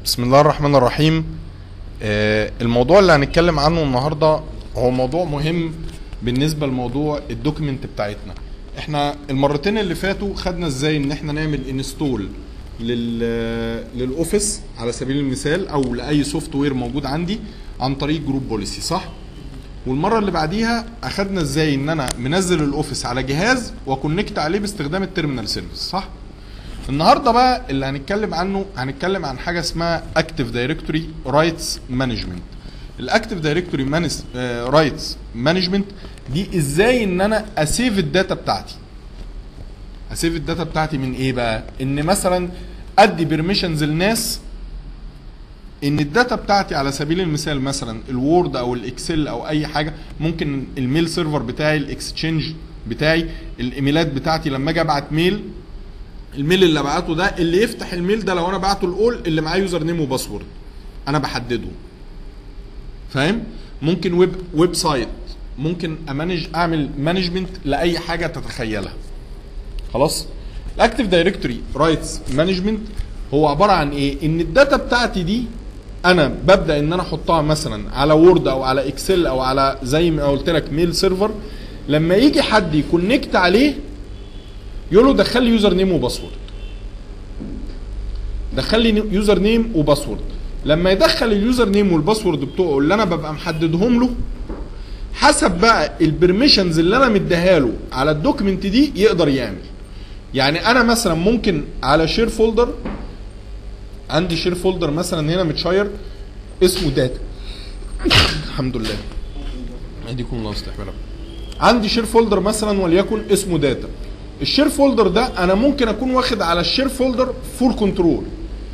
بسم الله الرحمن الرحيم آه، الموضوع اللي هنتكلم عنه النهارده هو موضوع مهم بالنسبه لموضوع الدوكيمنت بتاعتنا احنا المرتين اللي فاتوا خدنا ازاي ان احنا نعمل انستول لل للاوفيس على سبيل المثال او لاي سوفت وير موجود عندي عن طريق جروب بوليسي صح والمره اللي بعديها اخدنا ازاي ان انا منزل الاوفيس على جهاز واكونكت عليه باستخدام التيرمينال سيرفيس صح النهارده بقى اللي هنتكلم عنه هنتكلم عن حاجه اسمها اكتيف دايركتوري رايتس مانجمنت الاكتيف دايركتوري رايتس مانجمنت دي ازاي ان انا اسيف الداتا بتاعتي اسيف الداتا بتاعتي من ايه بقى ان مثلا ادي بيرميشنز لناس ان الداتا بتاعتي على سبيل المثال مثلا الوورد او الاكسل او اي حاجه ممكن الميل سيرفر بتاعي الاكستشينج بتاعي الايميلات بتاعتي لما اجي ابعت ميل الميل اللي ابعته ده اللي يفتح الميل ده لو انا بعته الاول اللي معاه يوزر نيم وباسورد انا بحدده فاهم ممكن ويب ويب سايت ممكن امانج اعمل مانجمنت لاي حاجه تتخيلها خلاص الاكتيف دايركتوري رايتس مانجمنت هو عباره عن ايه ان الداتا بتاعتي دي انا ببدا ان انا احطها مثلا على وورد او على اكسل او على زي ما قلت لك ميل سيرفر لما يجي حد يكونكت عليه يقول له دخل لي يوزر نيم وباسورد دخل لي يوزر نيم وباسورد لما يدخل اليوزر نيم والباسورد بتوعه اللي انا ببقى محددهم له حسب بقى البرميشنز اللي انا مديها له على الدوكيمنت دي يقدر يعمل يعني انا مثلا ممكن على شير فولدر عندي شير فولدر مثلا هنا متشاير اسمه داتا الحمد لله اديكم الله استحمله عندي شير فولدر مثلا وليكن اسمه داتا الشير فولدر ده انا ممكن اكون واخد على الشير فولدر فول كنترول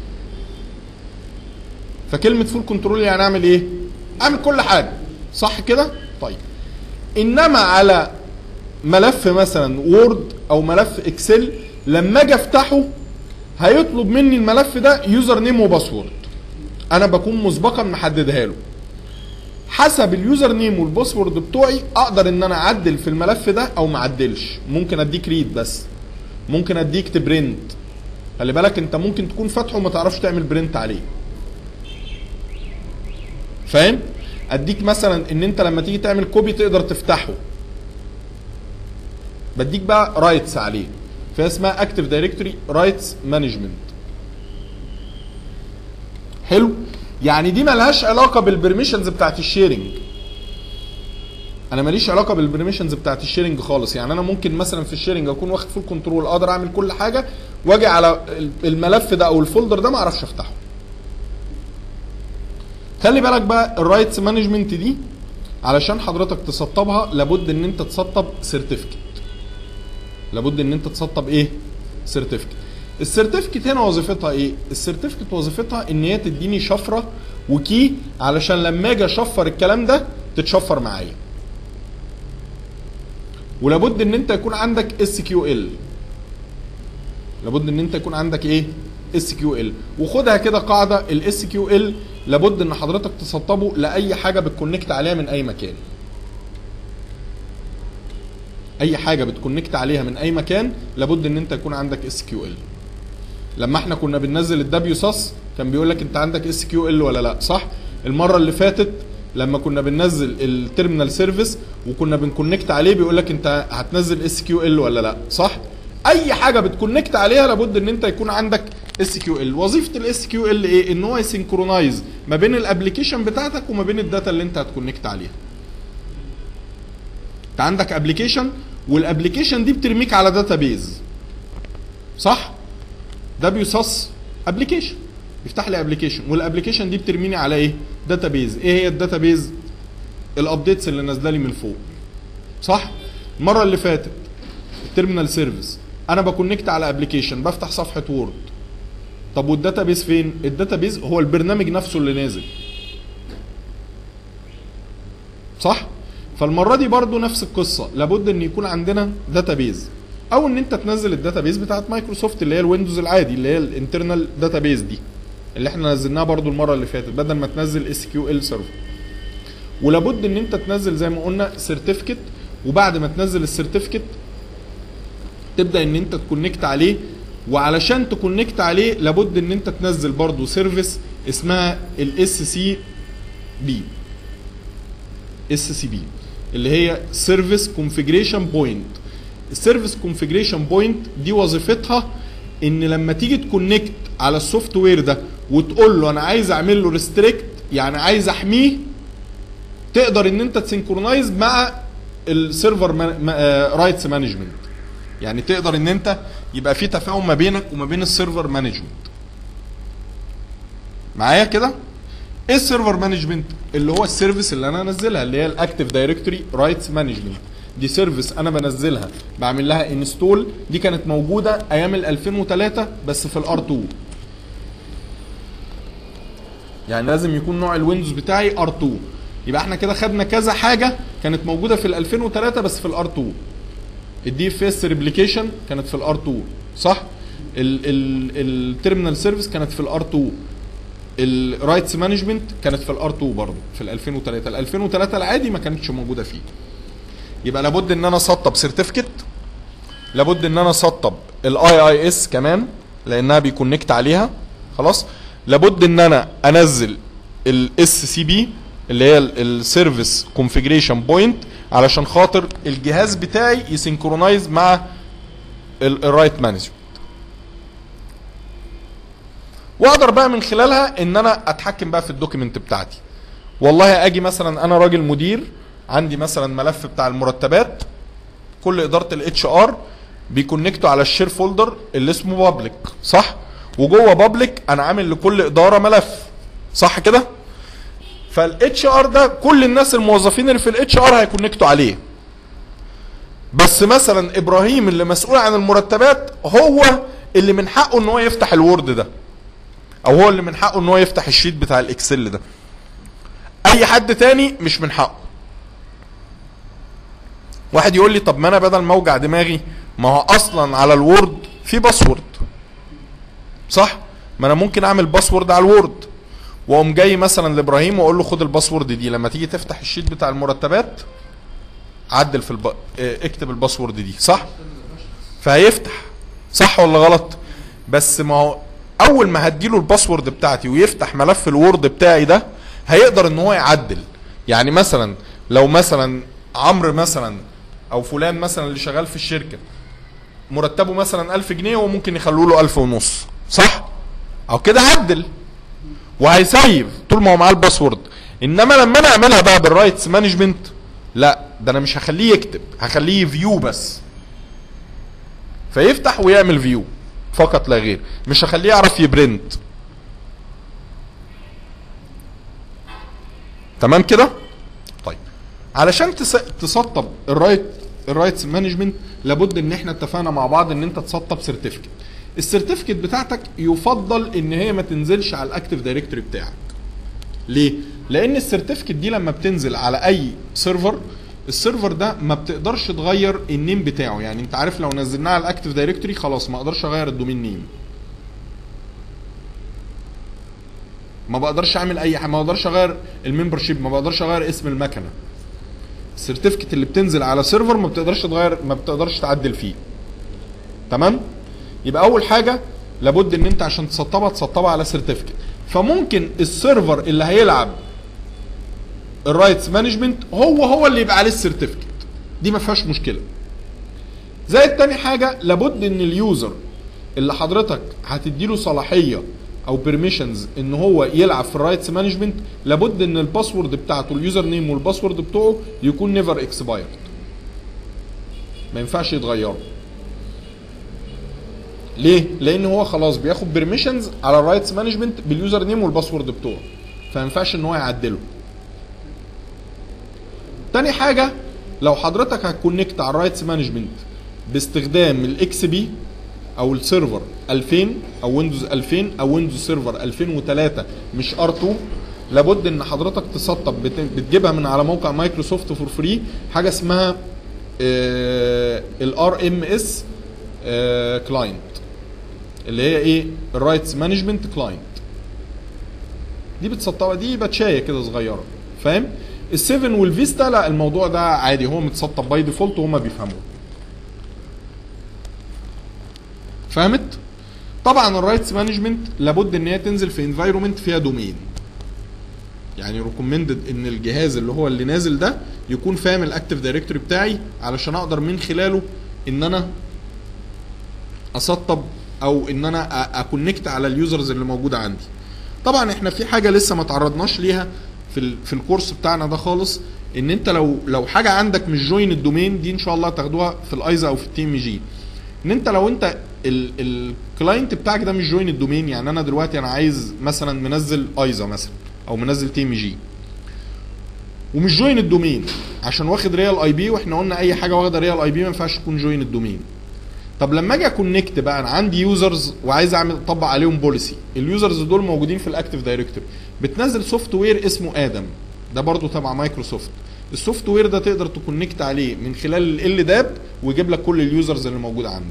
فكلمه فول كنترول يعني اعمل ايه اعمل كل حاجه صح كده طيب انما على ملف مثلا وورد او ملف اكسل لما اجي افتحه هيطلب مني الملف ده يوزر نيم وباسورد انا بكون مسبقا محددها له حسب اليوزر نيم والباسورد بتوعي اقدر ان انا اعدل في الملف ده او ما اعدلش ممكن اديك ريد بس ممكن اديك تبرنت خلي بالك انت ممكن تكون فاتحه وما تعرفش تعمل برنت عليه فاهم اديك مثلا ان انت لما تيجي تعمل كوبي تقدر تفتحه بديك بقى رايتس عليه فهي اسمها اكتيف دايركتوري رايتس مانجمنت حلو يعني دي ملهاش علاقه بالبرميشنز بتاعت الشيرنج انا ماليش علاقه بالبرميشنز بتاعت الشيرنج خالص يعني انا ممكن مثلا في الشيرنج اكون واخد فول كنترول اقدر اعمل كل حاجه واجي على الملف ده او الفولدر ده ما اعرفش افتحه خلي بالك بقى الرايتس مانجمنت دي علشان حضرتك تسطبها لابد ان انت تسطب سيرتيفيكت لابد ان انت تسطب ايه سيرتيفيكت السيرتيفيكت هنا وظيفتها ايه السيرتيفيكت وظيفتها ان هي تديني شفره وكي علشان لما اجي اشفر الكلام ده تتشفر معايا ولابد ان انت يكون عندك اس كيو ال لابد ان انت يكون عندك ايه اس كيو ال وخدها كده قاعده الاس كيو ال لابد ان حضرتك تسطبه لاي حاجه بتكونكت عليها من اي مكان اي حاجه بتكونكت عليها من اي مكان لابد ان انت يكون عندك اس كيو ال لما احنا كنا بننزل الدبليو ساس كان بيقول لك انت عندك اس كيو ال ولا لا صح المره اللي فاتت لما كنا بننزل التيرمينال سيرفيس وكنا بنكونكت عليه بيقول لك انت هتنزل اس كيو ال ولا لا صح اي حاجه بتكونكت عليها لابد ان انت يكون عندك اس كيو ال وظيفه الاس كيو ال ايه ان هو يسنكرونايز ما بين الابلكيشن بتاعتك وما بين الداتا اللي انت هتكونكت عليها انت عندك ابلكيشن والابلكيشن دي بترميك على داتا بيز صح دبليو ساس ابلكيشن يفتح لي ابلكيشن والابلكيشن دي بترميني على ايه داتا بيز ايه هي الداتا بيز الابديتس اللي نازله لي من فوق صح المره اللي فاتت التيرمينال سيرفيس انا بكونكت على ابلكيشن بفتح صفحه وورد طب والداتا بيز فين الداتا بيز هو البرنامج نفسه اللي نازل صح فالمره دي برضو نفس القصه لابد ان يكون عندنا داتا بيز او ان انت تنزل الداتا بيز بتاعت مايكروسوفت اللي هي الويندوز العادي اللي هي الانترنال داتا بيز دي اللي احنا نزلناها برضو المره اللي فاتت بدل ما تنزل اس كيو ال سيرفر ولابد ان انت تنزل زي ما قلنا سيرتيفيكت وبعد ما تنزل السيرتيفيكت تبدا ان انت تكونكت عليه وعلشان تكونكت عليه لابد ان انت تنزل برضو سيرفيس اسمها الاس سي بي اس سي بي اللي هي سيرفيس كونفيجريشن بوينت السيرفيس كونفيجريشن بوينت دي وظيفتها ان لما تيجي تكونكت على السوفت وير ده وتقول له انا عايز اعمل له ريستريكت يعني عايز احميه تقدر ان انت تسنكرونايز مع السيرفر رايتس مانجمنت يعني تقدر ان انت يبقى في تفاهم ما بينك وما بين السيرفر مانجمنت معايا كده ايه السيرفر مانجمنت اللي هو السيرفيس اللي انا انزلها اللي هي الاكتيف دايركتوري رايتس مانجمنت دي سيرفيس انا بنزلها بعمل لها انستول دي كانت موجوده ايام ال 2003 بس في الار 2 يعني لازم يكون نوع الويندوز بتاعي ار 2 يبقى احنا كده خدنا كذا حاجه كانت موجوده في ال 2003 بس في الار 2 الدي اف اس ريبليكيشن كانت في الار 2 صح التيرمينال سيرفيس كانت في الار 2 الرايتس مانجمنت كانت في الار 2 برضه في ال 2003 ال 2003 العادي ما كانتش موجوده فيه يبقى لابد ان انا اسطب سيرتيفيكت لابد ان انا اسطب الاي اي اس كمان لانها بيكونكت عليها خلاص لابد ان انا انزل الاس سي بي اللي هي السيرفيس كونفيجريشن بوينت علشان خاطر الجهاز بتاعي يسنكرونايز مع الرايت مانجمنت واقدر بقى من خلالها ان انا اتحكم بقى في الدوكيمنت بتاعتي والله اجي مثلا انا راجل مدير عندي مثلا ملف بتاع المرتبات كل اداره الاتش ار بيكونكتوا على الشير فولدر اللي اسمه بابليك صح وجوه بابليك انا عامل لكل اداره ملف صح كده فالاتش ار ده كل الناس الموظفين اللي في الاتش ار هيكونكتوا عليه بس مثلا ابراهيم اللي مسؤول عن المرتبات هو اللي من حقه ان هو يفتح الوورد ده او هو اللي من حقه ان هو يفتح الشيت بتاع الاكسل ده اي حد تاني مش من حقه واحد يقول لي طب ما انا بدل ما اوجع دماغي ما هو اصلا على الوورد في باسورد صح ما انا ممكن اعمل باسورد على الوورد واقوم جاي مثلا لابراهيم واقول له خد الباسورد دي لما تيجي تفتح الشيت بتاع المرتبات عدل في الب... اه، اكتب الباسورد دي صح فهيفتح صح ولا غلط بس ما هو اول ما هديله الباسورد بتاعتي ويفتح ملف الوورد بتاعي ده هيقدر ان هو يعدل يعني مثلا لو مثلا عمرو مثلا او فلان مثلا اللي شغال في الشركه مرتبه مثلا 1000 جنيه وممكن يخلوا له 1000 ونص صح او كده عدل وهيسيف طول ما هو معاه الباسورد انما لما انا اعملها بقى بالرايتس مانجمنت لا ده انا مش هخليه يكتب هخليه فيو بس فيفتح ويعمل فيو فقط لا غير مش هخليه يعرف يبرنت تمام كده طيب علشان تس... تسطب الرايت الرايتس مانجمنت لابد ان احنا اتفقنا مع بعض ان انت تسطب سيرتيفيكت السيرتيفيكت بتاعتك يفضل ان هي ما تنزلش على الاكتيف دايركتوري بتاعك ليه لان السيرتيفيكت دي لما بتنزل على اي سيرفر السيرفر ده ما بتقدرش تغير النيم بتاعه يعني انت عارف لو نزلناه على الاكتيف دايركتوري خلاص ما اقدرش اغير الدومين نيم ما بقدرش اعمل اي حاجه ما بقدرش اغير الممبر شيب ما بقدرش اغير اسم المكنه السيرتيفيكت اللي بتنزل على سيرفر ما بتقدرش تغير ما بتقدرش تعدل فيه تمام يبقى اول حاجه لابد ان انت عشان تسطبها تسطبها على سيرتيفيكت فممكن السيرفر اللي هيلعب الرايتس مانجمنت هو هو اللي يبقى عليه السيرتيفيكت دي ما فيهاش مشكله زائد تاني حاجه لابد ان اليوزر اللي حضرتك هتديله صلاحيه او بيرميشنز ان هو يلعب في الرايتس مانجمنت لابد ان الباسورد بتاعته اليوزر نيم والباسورد بتوعه يكون نيفر اكسبايرد ما ينفعش يتغيروا ليه؟ لان هو خلاص بياخد بيرميشنز على الرايتس مانجمنت باليوزر نيم والباسورد بتوعه فما ينفعش ان هو يعدله تاني حاجه لو حضرتك هتكونكت على الرايتس مانجمنت باستخدام الاكس بي او السيرفر 2000 او ويندوز 2000 او ويندوز سيرفر 2003 مش ار 2 لابد ان حضرتك تسطب بت- بتجيبها من على موقع مايكروسوفت فور فري حاجه اسمها الار ام اس كلاينت اللي هي ايه الرايتس مانجمنت كلاينت دي بتسطبها دي باتشايه كده صغيره فاهم ال7 والفيستا لا الموضوع ده عادي هو متسطب باي ديفولت وهما بيفهموه فهمت طبعا الرايتس مانجمنت لابد ان هي تنزل في انفايرمنت فيها دومين يعني ريكومندد ان الجهاز اللي هو اللي نازل ده يكون فاهم الاكتيف دايركتوري بتاعي علشان اقدر من خلاله ان انا اسطب او ان انا أ- اكونكت على اليوزرز اللي موجوده عندي طبعا احنا في حاجه لسه ما تعرضناش ليها في ال- في الكورس بتاعنا ده خالص ان انت لو لو حاجه عندك مش جوين الدومين دي ان شاء الله تاخدوها في الايزا او في التي ام جي ان انت لو انت الكلاينت بتاعك ده مش جوين الدومين يعني انا دلوقتي انا عايز مثلا منزل ايزا مثلا او منزل تي ام جي ومش جوين الدومين عشان واخد ريال اي بي واحنا قلنا اي حاجه واخده ريال اي بي ما ينفعش تكون جوين الدومين طب لما اجي اكونكت بقى انا عندي يوزرز وعايز اعمل اطبق عليهم بوليسي اليوزرز دول موجودين في الاكتيف دايركتوري بتنزل سوفت وير اسمه ادم ده برضو تبع مايكروسوفت السوفت وير ده تقدر تكونكت عليه من خلال ال داب ويجيب لك كل اليوزرز اللي موجوده عندك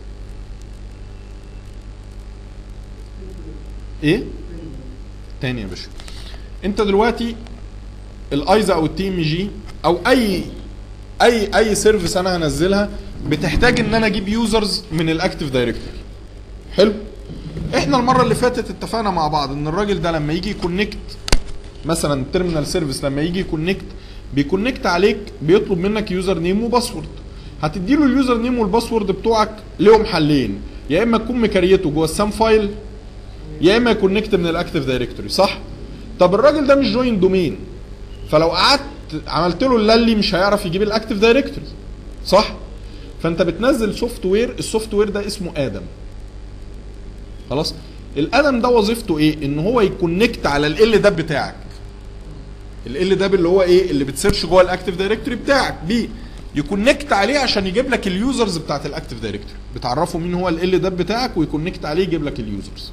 ايه تاني يا باشا انت دلوقتي الايزا او التي ام جي او اي اي اي سيرفيس انا هنزلها بتحتاج ان انا اجيب يوزرز من الاكتيف دايركتوري حلو احنا المره اللي فاتت اتفقنا مع بعض ان الراجل ده لما يجي يكونكت مثلا التيرمينال سيرفيس لما يجي يكونكت بيكونكت عليك بيطلب منك يوزر نيم وباسورد هتدي له اليوزر نيم والباسورد بتوعك لهم حلين يا اما تكون مكريته جوه السام فايل يا اما يكونكت من الاكتيف دايركتوري صح طب الراجل ده مش جوين دومين فلو قعدت عملت له اللي مش هيعرف يجيب الاكتيف دايركتوري صح فانت بتنزل سوفت وير السوفت وير ده اسمه ادم خلاص الادم ده وظيفته ايه ان هو يكونكت على ال داب بتاعك ال داب اللي هو ايه اللي بتسيرش جوه الاكتيف دايركتوري بتاعك بيه يكونكت عليه عشان يجيب لك اليوزرز بتاعت الاكتيف دايركتوري بتعرفه مين هو ال داب بتاعك ويكونكت عليه يجيب لك اليوزرز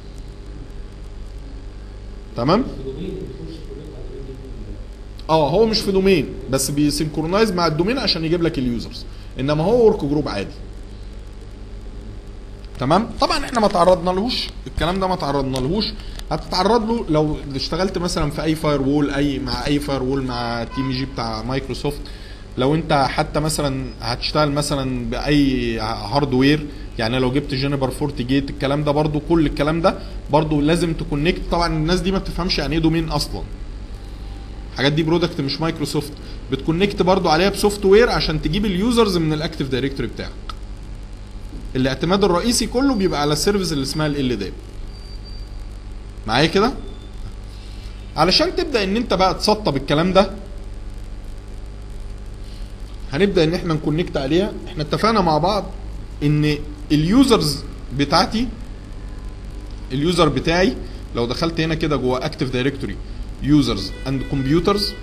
تمام اه هو مش في دومين بس بيسنكرونايز مع الدومين عشان يجيب لك اليوزرز انما هو ورك جروب عادي تمام طبعا احنا ما تعرضنا لهوش الكلام ده ما تعرضنا لهوش هتتعرض له لو اشتغلت مثلا في اي فاير وول اي مع اي فاير وول مع تيم جي بتاع مايكروسوفت لو انت حتى مثلا هتشتغل مثلا باي هاردوير يعني لو جبت جينيبر فورت جيت الكلام ده برضو كل الكلام ده برضو لازم تكونكت طبعا الناس دي ما بتفهمش يعني ايه دومين اصلا الحاجات دي برودكت مش مايكروسوفت بتكونكت برضو عليها بسوفت وير عشان تجيب اليوزرز من الاكتيف دايركتوري بتاعك الاعتماد الرئيسي كله بيبقى على السيرفيس اللي اسمها ال داب معايا كده علشان تبدا ان انت بقى تسطب الكلام ده هنبدا ان احنا نكونكت عليها احنا اتفقنا مع بعض ان اليوزرز بتاعتي اليوزر بتاعي لو دخلت هنا كده جوه اكتيف دايركتوري يوزرز اند كمبيوترز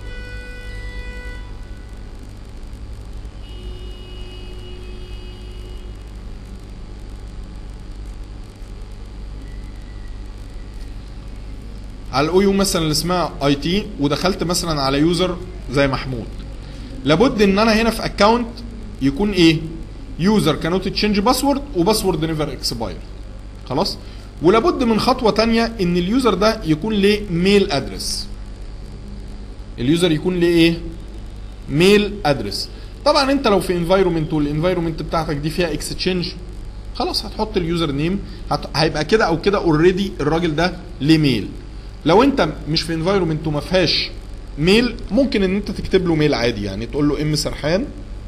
على الاو يو مثلا اللي اسمها اي تي ودخلت مثلا على يوزر زي محمود لابد ان انا هنا في اكونت يكون ايه يوزر كانوت تشينج باسورد وباسورد نيفر اكسباير خلاص ولابد من خطوه تانية ان اليوزر ده يكون ليه ميل ادرس اليوزر يكون ليه ايه ميل ادرس طبعا انت لو في انفايرمنت والانفايرمنت بتاعتك دي فيها اكستشينج خلاص هتحط اليوزر نيم هت... هيبقى كده او كده اوريدي الراجل ده ليه ميل لو انت مش في انفايرمنت وما فيهاش ميل ممكن ان انت تكتب له ميل عادي يعني تقول له ام سرحان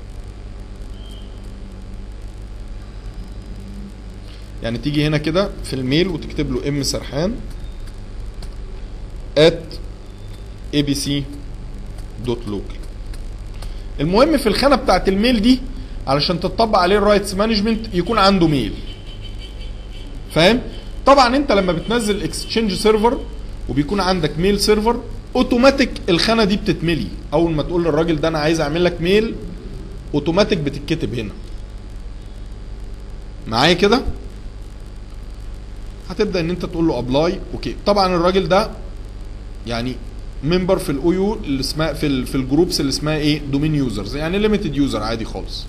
يعني تيجي هنا كده في الميل وتكتب له ام سرحان at abc.local المهم في الخانه بتاعت الميل دي علشان تطبق عليه الرايتس مانجمنت يكون عنده ميل فاهم طبعا انت لما بتنزل اكسشينج سيرفر وبيكون عندك ميل سيرفر اوتوماتيك الخانه دي بتتملي اول ما تقول للراجل ده انا عايز اعمل لك ميل اوتوماتيك بتتكتب هنا معايا كده هتبدا ان انت تقول له ابلاي اوكي طبعا الراجل ده يعني ممبر في الاو يو اللي اسمها في ال في الجروبس اللي اسمها ايه دومين يوزرز يعني ليميتد يوزر عادي خالص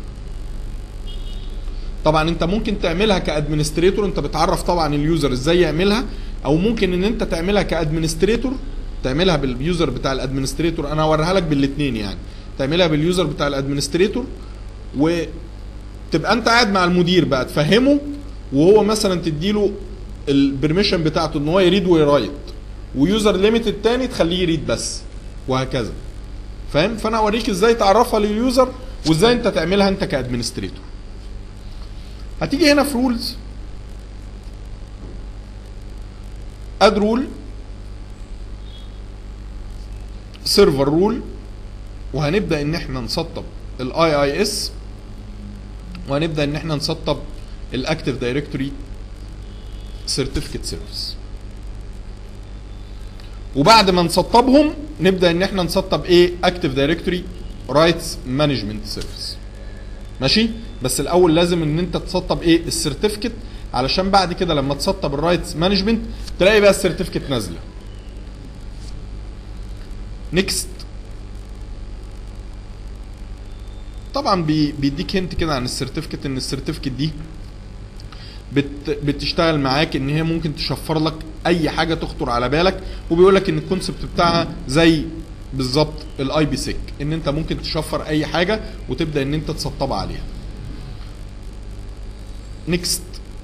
طبعا انت ممكن تعملها كادمنستريتور انت بتعرف طبعا اليوزر ازاي يعملها او ممكن ان انت تعملها كادمنستريتور تعملها باليوزر بتاع الادمنستريتور انا هوريها لك بالاثنين يعني تعملها باليوزر بتاع الادمنستريتور وتبقى انت قاعد مع المدير بقى تفهمه وهو مثلا تديله البرميشن بتاعته ان هو يريد ويرايت ويوزر ليميتد تاني تخليه يريد بس وهكذا فاهم فانا اوريك ازاي تعرفها لليوزر وازاي انت تعملها انت كادمنستريتور هتيجي هنا في رولز اد رول سيرفر رول وهنبدا ان احنا نسطب الاي اي اس وهنبدا ان احنا نسطب الاكتيف دايركتوري سيرتيفيكت سيرفيس وبعد ما نسطبهم نبدا ان احنا نسطب ايه اكتيف دايركتوري رايتس مانجمنت سيرفيس ماشي بس الاول لازم ان انت تسطب ايه السيرتيفيكت علشان بعد كده لما تسطب الرايتس مانجمنت تلاقي بقى السيرتيفيكت نازله نيكست طبعا بي بيديك هنت كده عن السيرتيفيكت ان السيرتيفيكت دي بت بتشتغل معاك ان هي ممكن تشفر لك اي حاجه تخطر على بالك وبيقول لك ان الكونسبت بتاعها زي بالظبط الاي بي سيك ان انت ممكن تشفر اي حاجه وتبدا ان انت تسطبها عليها نيكست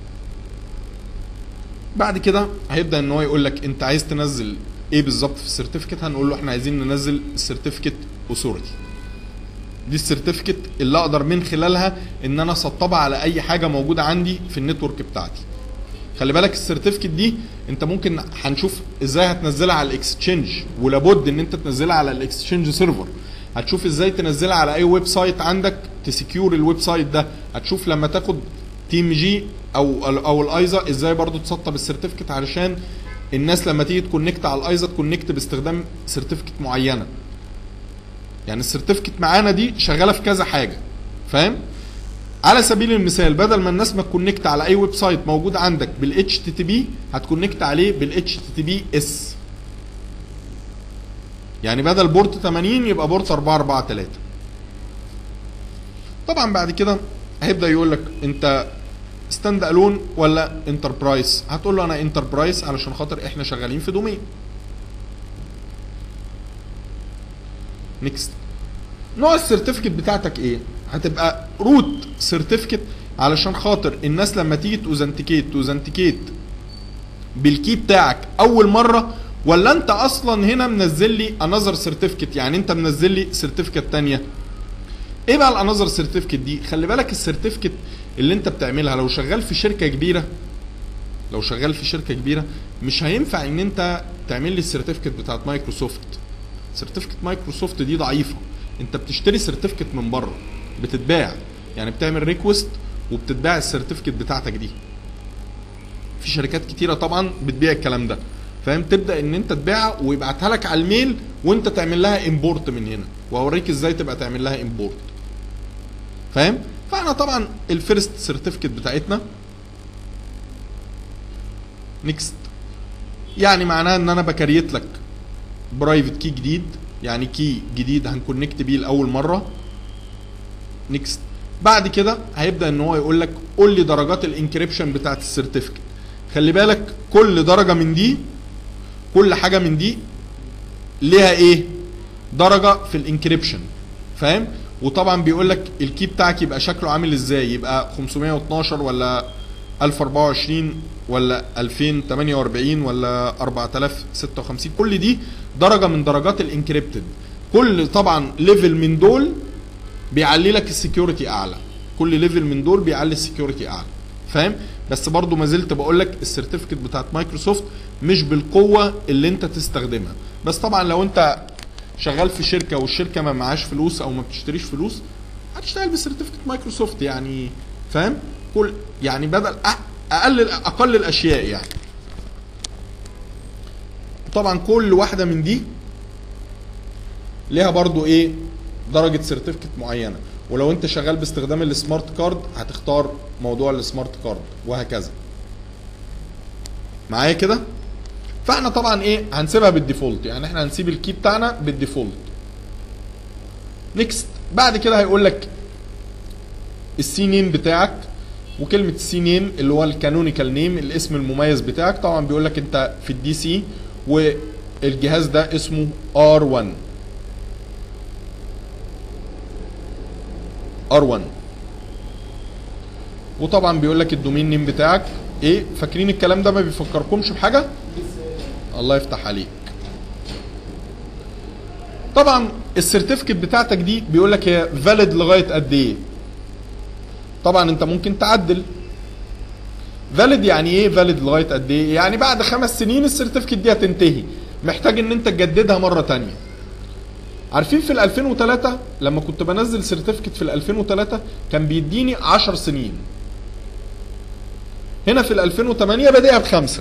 بعد كده هيبدا ان هو يقول لك انت عايز تنزل ايه بالظبط في السيرتيفيكت هنقول له احنا عايزين ننزل السيرتيفيكت اوثورتي دي السيرتيفيكت اللي اقدر من خلالها ان انا اسطبها على اي حاجه موجوده عندي في النتورك بتاعتي خلي بالك السيرتيفيكت دي انت ممكن هنشوف ازاي هتنزلها على الاكستشينج ولابد ان انت تنزلها على الاكستشينج سيرفر هتشوف ازاي تنزلها على اي ويب سايت عندك تسكيور الويب سايت ده هتشوف لما تاخد تيم جي او او الايزا ازاي برضو تسطب السيرتيفيكت علشان الناس لما تيجي تكونكت على الايزا تكونكت باستخدام سيرتيفيكت معينه يعني السيرتيفيكت معانا دي شغاله في كذا حاجه فاهم على سبيل المثال بدل ما الناس ما تكونكت على اي ويب سايت موجود عندك بالاتش تي تي بي هتكونكت عليه بالاتش تي تي بي اس يعني بدل بورت 80 يبقى بورت 443 طبعا بعد كده هيبدا يقول لك انت ستاند الون ولا انتربرايز هتقول له انا انتربرايز علشان خاطر احنا شغالين في دومين نيكست نوع السيرتيفيكت بتاعتك ايه هتبقى روت سيرتيفيكت علشان خاطر الناس لما تيجي توزنتيكيت توزنتيكيت بالكي بتاعك اول مره ولا انت اصلا هنا منزل لي انذر سيرتيفيكت يعني انت منزل لي سيرتيفيكت تانية ايه بقى الانذر سيرتيفيكت دي خلي بالك السيرتيفيكت اللي انت بتعملها لو شغال في شركه كبيره لو شغال في شركه كبيره مش هينفع ان انت تعمل لي السيرتيفيكت بتاعت مايكروسوفت سيرتيفيكت مايكروسوفت دي ضعيفه انت بتشتري سيرتيفيكت من بره بتتباع يعني بتعمل ريكوست وبتتباع السيرتيفيكت بتاعتك دي في شركات كتيره طبعا بتبيع الكلام ده فاهم تبدا ان انت تبيعها ويبعتها لك على الميل وانت تعمل لها امبورت من هنا واوريك ازاي تبقى تعمل لها امبورت فاهم فاحنا طبعا الفيرست سيرتيفيكت بتاعتنا نيكست يعني معناها ان انا بكريت لك برايفت كي جديد يعني كي جديد هنكونكت بيه لاول مره نيكست بعد كده هيبدا ان هو يقول لك قول لي درجات الانكريبشن بتاعت السيرتيفيكت خلي بالك كل درجه من دي كل حاجه من دي ليها ايه درجه في الانكريبشن فاهم وطبعا بيقول لك الكي بتاعك يبقى شكله عامل ازاي يبقى 512 ولا 1024 ولا 2048 ولا 4056 كل دي درجه من درجات الانكريبتد كل طبعا ليفل من دول بيعلي لك السكيورتي اعلى كل ليفل من دول بيعلي السكيورتي اعلى فاهم بس برضو ما زلت بقول لك السيرتيفيكت بتاعت مايكروسوفت مش بالقوه اللي انت تستخدمها بس طبعا لو انت شغال في شركه والشركه ما معاش فلوس او ما بتشتريش فلوس هتشتغل بسيرتيفيكت مايكروسوفت يعني فاهم كل يعني بدل اقل اقل الاشياء يعني طبعا كل واحده من دي ليها برضو ايه درجه سيرتيفيكت معينه ولو انت شغال باستخدام السمارت كارد هتختار موضوع السمارت كارد وهكذا معايا كده فاحنا طبعا ايه هنسيبها بالديفولت يعني احنا هنسيب الكي بتاعنا بالديفولت نيكست بعد كده هيقول لك السي نيم بتاعك وكلمه السي نيم اللي هو الكانونيكال نيم الاسم المميز بتاعك طبعا بيقول لك انت في الدي سي والجهاز ده اسمه R1 R1 وطبعا بيقول لك الدومين نيم بتاعك ايه فاكرين الكلام ده ما بيفكركمش بحاجه الله يفتح عليك طبعا السيرتيفيكت بتاعتك دي بيقول لك هي فاليد لغايه قد ايه طبعا انت ممكن تعدل فاليد يعني ايه فاليد لغايه قد ايه يعني بعد خمس سنين السيرتيفيكت دي هتنتهي محتاج ان انت تجددها مره تانية عارفين في ال 2003 لما كنت بنزل سيرتيفيكت في ال 2003 كان بيديني 10 سنين هنا في ال 2008 بادئها بخمسه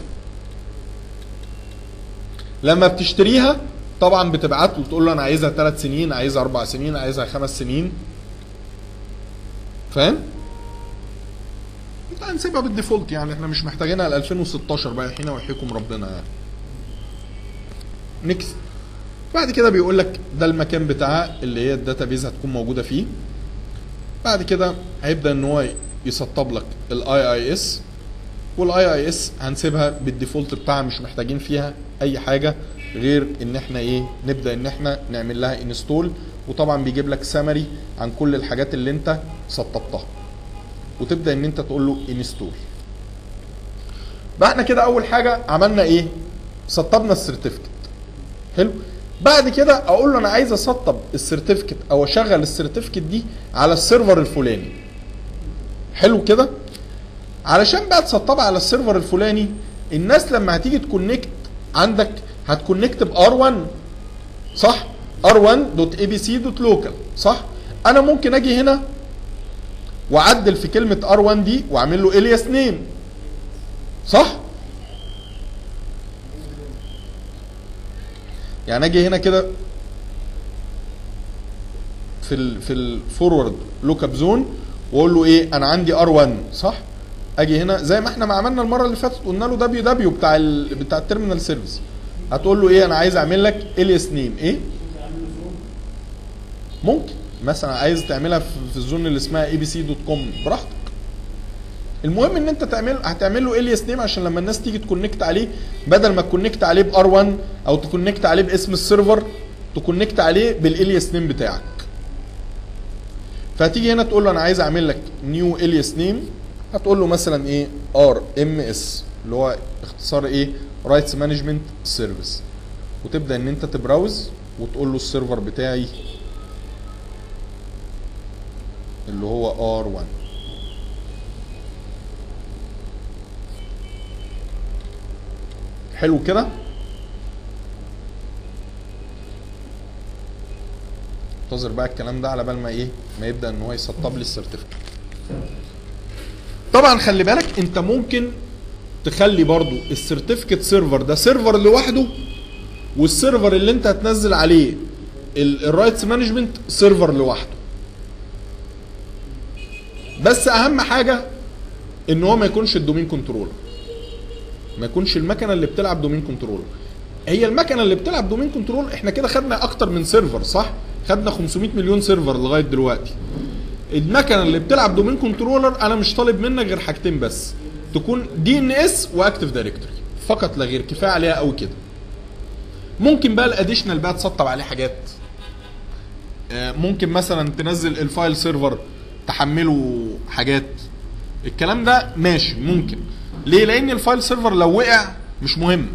لما بتشتريها طبعا بتبعت له تقول له انا عايزها ثلاث سنين عايزها اربع سنين عايزها خمس سنين فاهم؟ انت هنسيبها بالديفولت يعني احنا مش محتاجينها ل 2016 بقى حين ويحييكم ربنا يعني. نكست بعد كده بيقول لك ده المكان بتاعها اللي هي الداتابيز هتكون موجوده فيه بعد كده هيبدا ان هو يسطب لك الاي اي اس والاي اي اس هنسيبها بالديفولت بتاعها مش محتاجين فيها اي حاجه غير ان احنا ايه نبدا ان احنا نعمل لها انستول وطبعا بيجيب لك سمري عن كل الحاجات اللي انت سطبتها وتبدا ان انت تقول له انستول بقى احنا كده اول حاجه عملنا ايه سطبنا السيرتيفيكت حلو بعد كده اقول له انا عايز اسطب السيرتيفيكت او اشغل السيرتيفيكت دي على السيرفر الفلاني حلو كده علشان بقى تسطبها على السيرفر الفلاني الناس لما هتيجي تكونكت عندك هتكونكت ب R1 صح r1.abc.local صح انا ممكن اجي هنا واعدل في كلمه R1 دي واعمل له الياس نيم صح يعني اجي هنا كده في ال في الفورورد لوك اب زون واقول له ايه انا عندي ار1 صح اجي هنا زي ما احنا ما عملنا المره اللي فاتت قلنا له دبليو دبليو بتاع ال بتاع التيرمينال سيرفيس هتقول له ايه انا عايز اعمل لك الياس نيم ايه ممكن مثلا عايز تعملها في في الزون اللي اسمها اي بي سي دوت كوم براحتك المهم ان انت تعمل هتعمل له الياس نيم عشان لما الناس تيجي تكونكت عليه بدل ما تكونكت عليه بار 1 او تكونكت عليه باسم السيرفر تكونكت عليه بالالياس نيم بتاعك فهتيجي هنا تقول له انا عايز اعمل لك نيو الياس نيم هتقول له مثلا ايه ار ام اس اللي هو اختصار ايه رايتس مانجمنت سيرفيس وتبدا ان انت تبراوز وتقول له السيرفر بتاعي اللي هو ار 1 حلو كده انتظر بقى الكلام ده على بال ما ايه ما يبدا ان هو يسطب لي السيرتيفيكت طبعا خلي بالك انت ممكن تخلي برضو السيرتيفيكت سيرفر ده سيرفر لوحده والسيرفر اللي انت هتنزل عليه الرايتس مانجمنت سيرفر لوحده بس اهم حاجه ان هو ما يكونش الدومين كنترولر ما يكونش المكنه اللي بتلعب دومين كنترول هي المكنه اللي بتلعب دومين كنترول احنا كده خدنا اكتر من سيرفر صح خدنا 500 مليون سيرفر لغايه دلوقتي المكنه اللي بتلعب دومين كنترولر انا مش طالب منك غير حاجتين بس تكون دي ان اس واكتف دايركتوري فقط لا غير كفايه عليها قوي كده ممكن بقى الاديشنال بقى تسطب عليه حاجات آه، ممكن مثلا تنزل الفايل سيرفر تحمله حاجات الكلام ده ماشي ممكن ليه لان الفايل سيرفر لو وقع مش مهم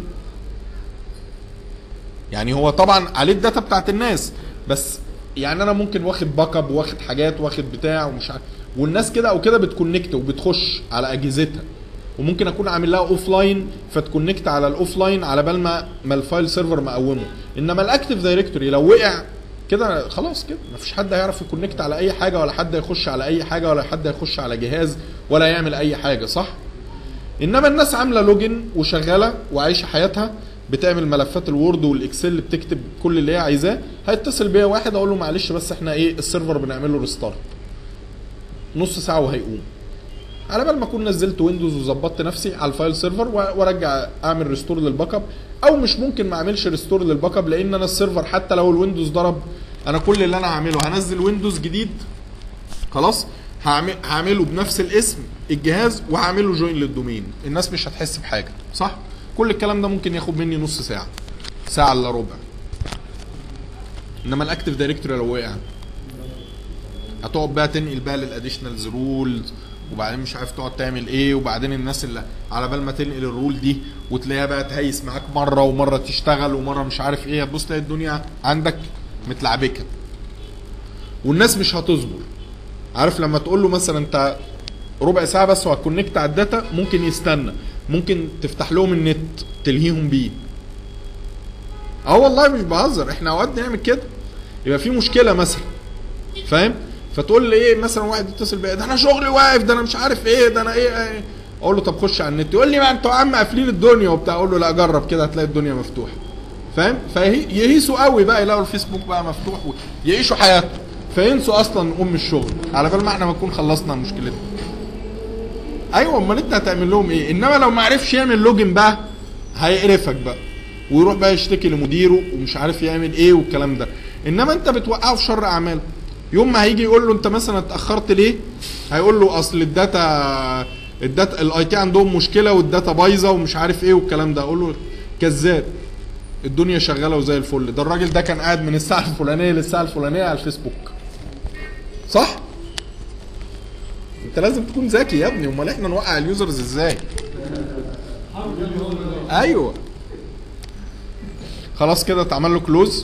يعني هو طبعا عليه الداتا بتاعت الناس بس يعني انا ممكن واخد باك اب واخد حاجات واخد بتاع ومش عارف والناس كده او كده بتكونكت وبتخش على اجهزتها وممكن اكون عامل لها اوف لاين فتكونكت على الاوف لاين على بال ما ما الفايل سيرفر مقومه انما الاكتف دايركتوري لو وقع كده خلاص كده مفيش حد هيعرف يكونكت على اي حاجه ولا حد هيخش على اي حاجه ولا حد هيخش على جهاز ولا يعمل اي حاجه صح انما الناس عامله لوجن وشغاله وعايشه حياتها بتعمل ملفات الوورد والاكسل بتكتب كل اللي هي عايزاه هيتصل بيا واحد اقول له معلش بس احنا ايه السيرفر بنعمل له ريستارت نص ساعه وهيقوم على بال ما اكون نزلت ويندوز وظبطت نفسي على الفايل سيرفر و- وارجع اعمل ريستور للباك اب او مش ممكن ما اعملش ريستور للباك اب لان انا السيرفر حتى لو الويندوز ضرب انا كل اللي انا هعمله هنزل ويندوز جديد خلاص هعمل هعمله بنفس الاسم الجهاز وهعمله جوين للدومين الناس مش هتحس بحاجه صح كل الكلام ده ممكن ياخد مني نص ساعه ساعه الا ربع انما الاكتف دايركتوري لو وقع هتقعد بقى تنقل بقى للاديشنالز رولز وبعدين مش عارف تقعد تعمل ايه وبعدين الناس اللي على بال ما تنقل الرول دي وتلاقيها بقى تهيس معاك مره ومره تشتغل ومره مش عارف ايه هتبص تلاقي الدنيا عندك متلعبكه والناس مش هتصبر عارف لما تقول له مثلا انت ربع ساعه بس وهتكونكت على الداتا ممكن يستنى ممكن تفتح لهم النت تلهيهم بيه اه والله مش بهزر احنا اوقات نعمل كده يبقى في مشكله مثلا فاهم فتقول لي ايه مثلا واحد يتصل بيا ده انا شغلي واقف ده انا مش عارف ايه ده انا ايه, إيه. اقول له طب خش على النت يقول لي ما انتوا يا عم قافلين الدنيا وبتاع اقول له لا جرب كده هتلاقي الدنيا مفتوحه فاهم فيهيسوا قوي بقى يلاقوا الفيسبوك بقى مفتوح ويعيشوا حياتهم فينسوا اصلا ام الشغل على بال ما احنا ما نكون خلصنا مشكلتنا ايوه امال انت هتعمل لهم ايه انما لو ما عرفش يعمل لوجن بقى هيقرفك بقى ويروح بقى يشتكي لمديره ومش عارف يعمل ايه والكلام ده انما انت بتوقعه في شر اعمال يوم ما هيجي يقول له انت مثلا اتاخرت ليه هيقول له اصل الداتا الداتا الاي تي عندهم مشكله والداتا بايظه ومش عارف ايه والكلام ده اقول له كذاب الدنيا شغاله وزي الفل ده الراجل ده كان قاعد من الساعه الفلانيه للساعه الفلانيه على الفيسبوك صح انت لازم تكون ذكي يا ابني امال احنا نوقع اليوزرز ازاي ايوه خلاص كده اتعمل له كلوز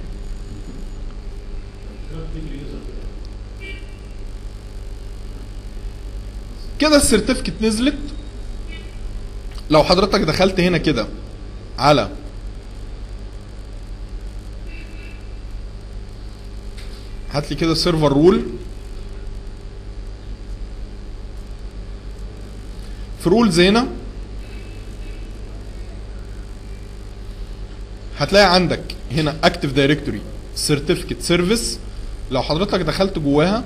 كده السيرتيفيكت نزلت لو حضرتك دخلت هنا كده على هات لي كده سيرفر رول في رولز هنا هتلاقي عندك هنا اكتف دايركتوري سيرتيفيكت سيرفيس لو حضرتك دخلت جواها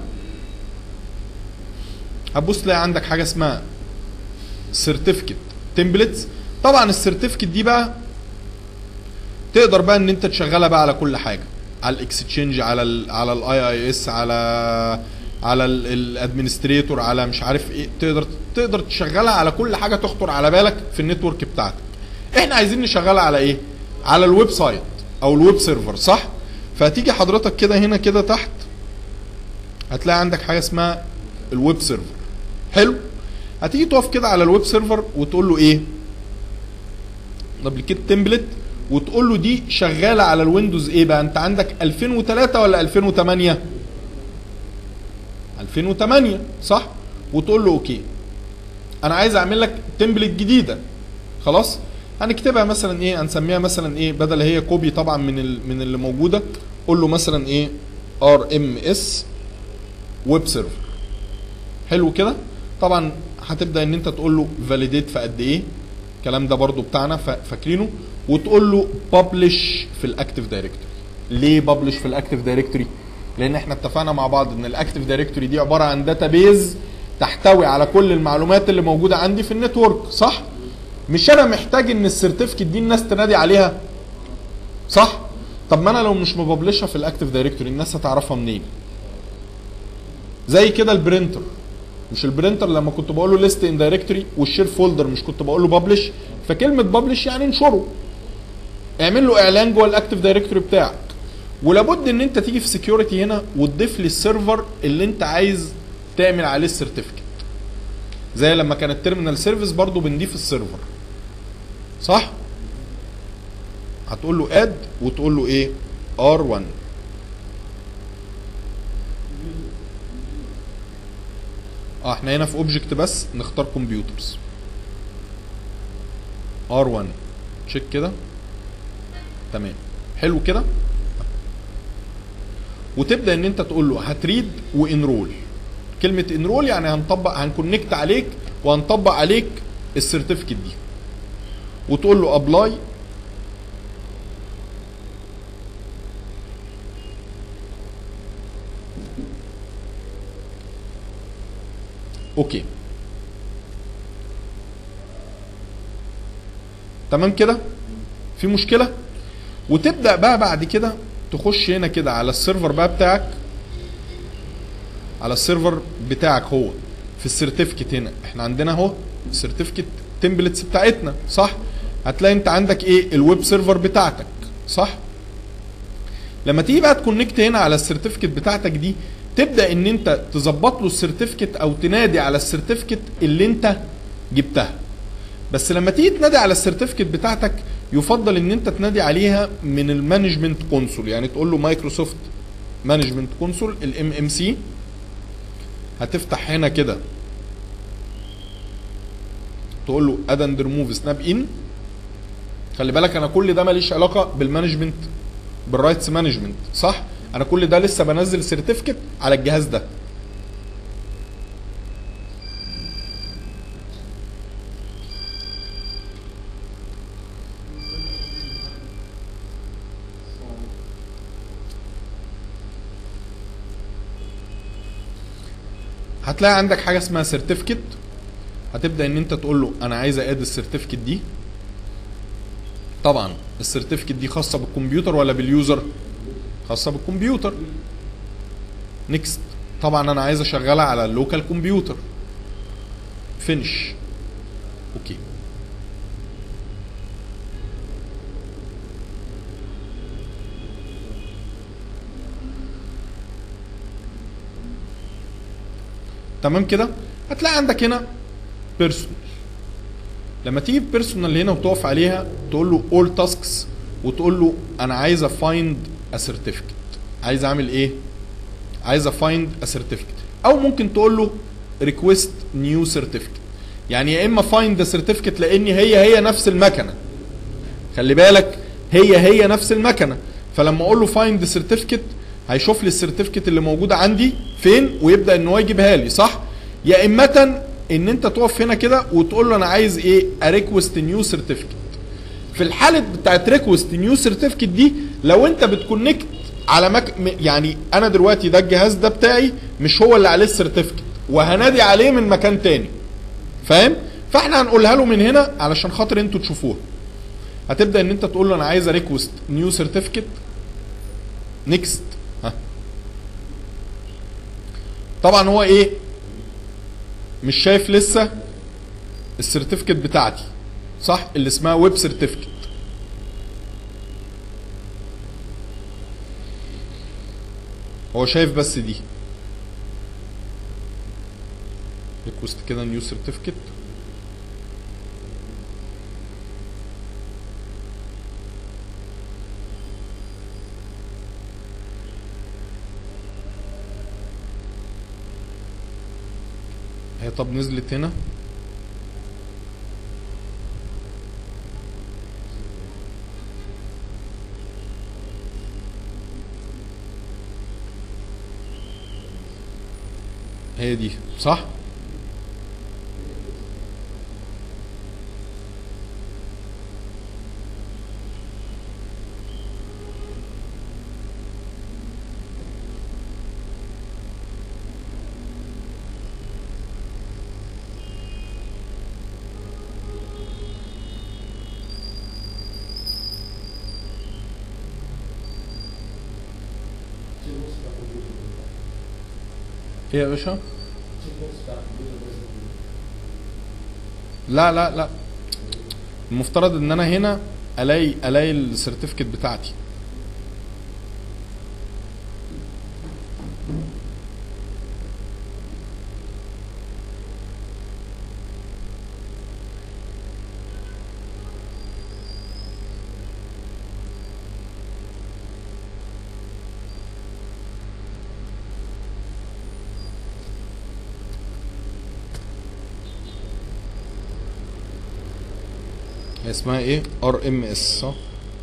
هتبص تلاقي عندك حاجه اسمها سيرتيفيكت تمبلتس طبعا السيرتيفيكت دي بقى تقدر بقى ان انت تشغلها بقى على كل حاجه على الاكستشينج على ال على الاي اي اس على على الادمنستريتور على مش عارف ايه تقدر تقدر تشغلها على كل حاجه تخطر على بالك في النتورك بتاعتك احنا عايزين نشغلها على ايه على الويب سايت او الويب سيرفر صح فهتيجي حضرتك كده هنا كده تحت هتلاقي عندك حاجه اسمها الويب سيرفر حلو هتيجي تقف كده على الويب سيرفر وتقول له ايه دبليكيت تمبلت وتقول له دي شغاله على الويندوز ايه بقى انت عندك 2003 ولا 2008 2008 صح وتقول له اوكي انا عايز اعمل لك تمبلت جديده خلاص هنكتبها مثلا ايه هنسميها مثلا ايه بدل هي كوبي طبعا من ال من اللي موجوده قول له مثلا ايه ار ام اس ويب سيرفر حلو كده طبعا هتبدا ان انت تقول له فاليديت في قد ايه الكلام ده برضو بتاعنا فاكرينه وتقول له ببلش في الاكتيف دايركتوري ليه ببلش في الاكتيف دايركتوري لان احنا اتفقنا مع بعض ان الاكتيف دايركتوري دي عباره عن داتابيز تحتوي على كل المعلومات اللي موجوده عندي في النتورك صح مش انا محتاج ان السيرتيفيكت دي الناس تنادي عليها صح طب ما انا لو مش مببلشها في الاكتيف دايركتوري الناس هتعرفها منين زي كده البرينتر مش البرينتر لما كنت بقول له ليست ان دايركتوري والشير فولدر مش كنت بقول له ببلش فكلمه ببلش يعني انشره اعمل له اعلان جوه الاكتيف دايركتوري بتاعك ولابد ان انت تيجي في سكيورتي هنا وتضيف لي السيرفر اللي انت عايز تعمل عليه السيرتيفيكت زي لما كان التيرمينال سيرفيس برضو بنضيف السيرفر صح هتقول له اد وتقول له ايه ار1 اه احنا هنا في اوبجكت بس نختار كمبيوترز ار1 تشيك كده تمام حلو كده وتبدا ان انت تقول له هتريد وانرول كلمه انرول يعني هنطبق هنكونكت عليك وهنطبق عليك السيرتيفيكت دي وتقول له ابلاي اوكي تمام كده في مشكله وتبدا بقى بعد كده تخش هنا كده على السيرفر بقى بتاعك على السيرفر بتاعك هو في السيرتيفيكت هنا احنا عندنا اهو السيرتيفيكت تمبلتس بتاعتنا صح هتلاقي انت عندك ايه الويب سيرفر بتاعتك صح لما تيجي بقى تكونكت هنا على السيرتيفيكت بتاعتك دي تبدا ان انت تظبط له السيرتيفيكت او تنادي على السيرتيفيكت اللي انت جبتها بس لما تيجي تنادي على السيرتيفيكت بتاعتك يفضل ان انت تنادي عليها من المانجمنت كونسول يعني تقول له مايكروسوفت مانجمنت كونسول الام ام سي هتفتح هنا كده تقول له اد اند ريموف سناب ان خلي بالك انا كل ده ماليش علاقه بالمانجمنت بالرايتس مانجمنت صح انا كل ده لسه بنزل سيرتيفيكت على الجهاز ده هتلاقي عندك حاجه اسمها سيرتيفيكت هتبدا ان انت تقول له انا عايز اد السيرتيفيكت دي طبعا السيرتيفيكت دي خاصه بالكمبيوتر ولا باليوزر خاصه بالكمبيوتر نيكست طبعا انا عايز اشغلها على اللوكال كمبيوتر فينش اوكي تمام كده هتلاقي عندك هنا بيرسونال لما تيجي بيرسونال هنا وتقف عليها تقول له اول تاسكس وتقول له انا عايز افايند ا سيرتيفيكت عايز اعمل ايه عايز افايند ا سيرتيفيكت او ممكن تقول له ريكويست نيو سيرتيفيكت يعني يا اما فايند ا سيرتيفيكت لان هي هي نفس المكنه خلي بالك هي هي نفس المكنه فلما اقول له فايند سيرتيفيكت هيشوف لي السيرتيفيكت اللي موجوده عندي فين ويبدا ان هو يجيبها لي صح يا اما ان انت تقف هنا كده وتقول له انا عايز ايه اريكوست نيو سيرتيفيكت في الحاله بتاعت ريكوست نيو سيرتيفيكت دي لو انت بتكونكت على مك... م- يعني انا دلوقتي ده الجهاز ده بتاعي مش هو اللي عليه السيرتيفيكت وهنادي عليه من مكان تاني فاهم فاحنا هنقولها له من هنا علشان خاطر انتوا تشوفوها هتبدا ان انت تقول له انا عايز ريكوست نيو سيرتيفيكت نيكست ها طبعا هو ايه مش شايف لسه السيرتيفيكت بتاعتي صح اللي اسمها ويب سيرتيفيكت هو شايف بس دي ريكوست كده نيو سيرتيفيكت هي طب نزلت هنا هي دي صح ايه يا باشا لا لا لا المفترض ان انا هنا الاقي الاقي السيرتيفيكت بتاعتي هي اسمها ايه ار ام اس صح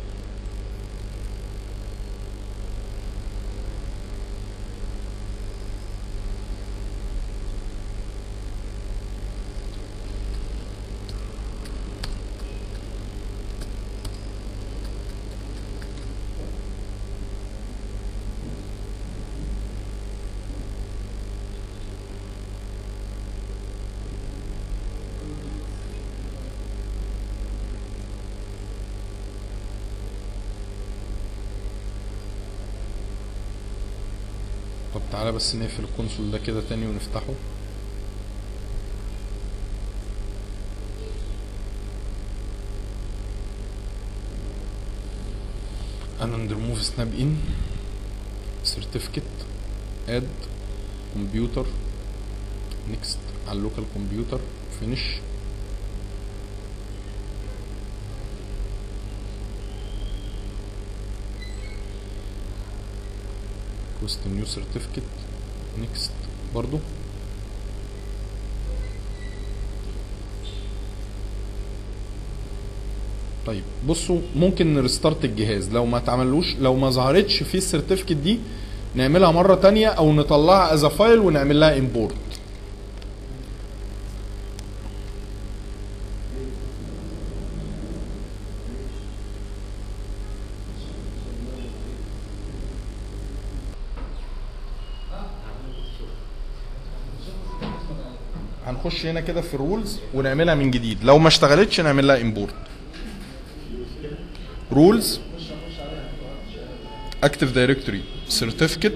طب تعالى بس نقفل الكونسول ده كده تاني ونفتحه انا ريموف سناب ان سيرتيفيكت اد كمبيوتر نيكست على اللوكال كمبيوتر فينيش ريكوست نيو سيرتيفيكت نيكست برضو طيب بصوا ممكن نرستارت الجهاز لو ما اتعملوش لو ما ظهرتش في السيرتيفيكت دي نعملها مره تانية او نطلعها از فايل ونعمل لها امبورت هنخش هنا كده في الرولز ونعملها من جديد لو ما اشتغلتش نعمل لها امبورت رولز اكتف دايركتوري سيرتيفيكت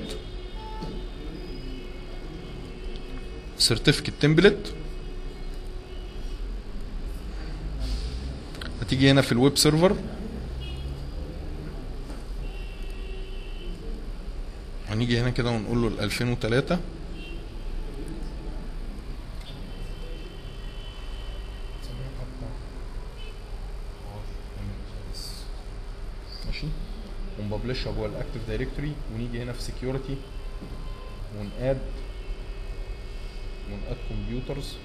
سيرتيفيكت تمبلت هتيجي هنا في الويب سيرفر هنيجي هنا كده ونقول له ال 2003 ماشي ونبلشها جوه الاكتف دايركتوري ونيجي هنا في سكيورتي وناد وناد كمبيوترز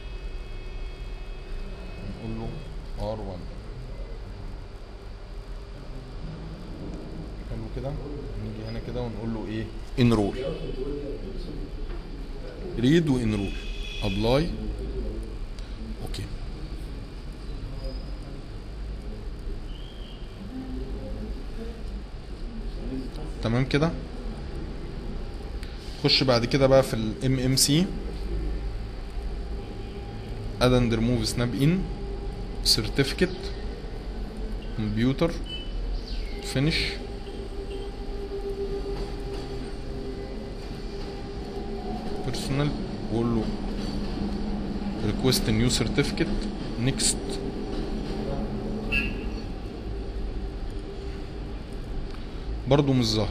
ونقول له R1 حلو كده نيجي هنا كده ونقول له ايه انرول ريد وانرول ابلاي اوكي تمام كده خش بعد كده بقى في الام ام سي اد اند ريموف سناب ان سيرتيفيكت كمبيوتر فينيش بيرسونال بقول له ريكوست نيو سيرتيفيكت نيكست برضو مش ظاهر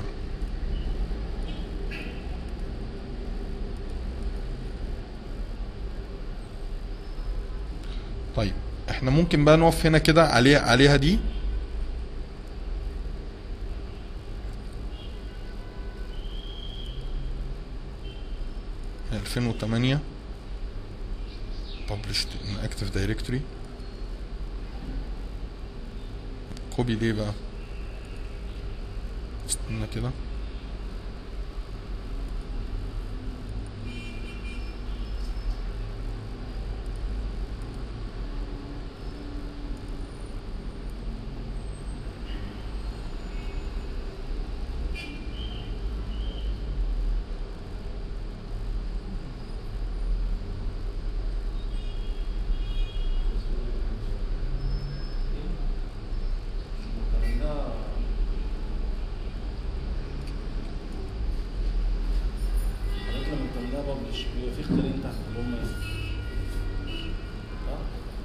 طيب احنا ممكن بقى نقف هنا كده عليه عليها دي ألفين وتمانية published in active directory كوبي ليه بقى استنى كده حضرتك لما بتعملها ببلش بيبقى في اختيارين تحت اللي هم ايه؟ صح؟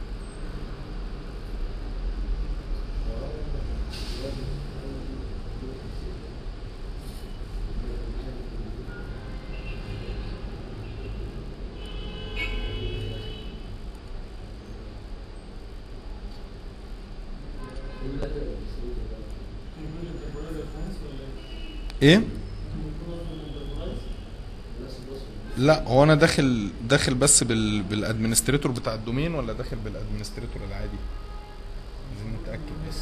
ايه لا هو انا داخل داخل بس بال بالادمنستريتور بتاع الدومين ولا داخل بالادمنستريتور العادي عايزين نتاكد بس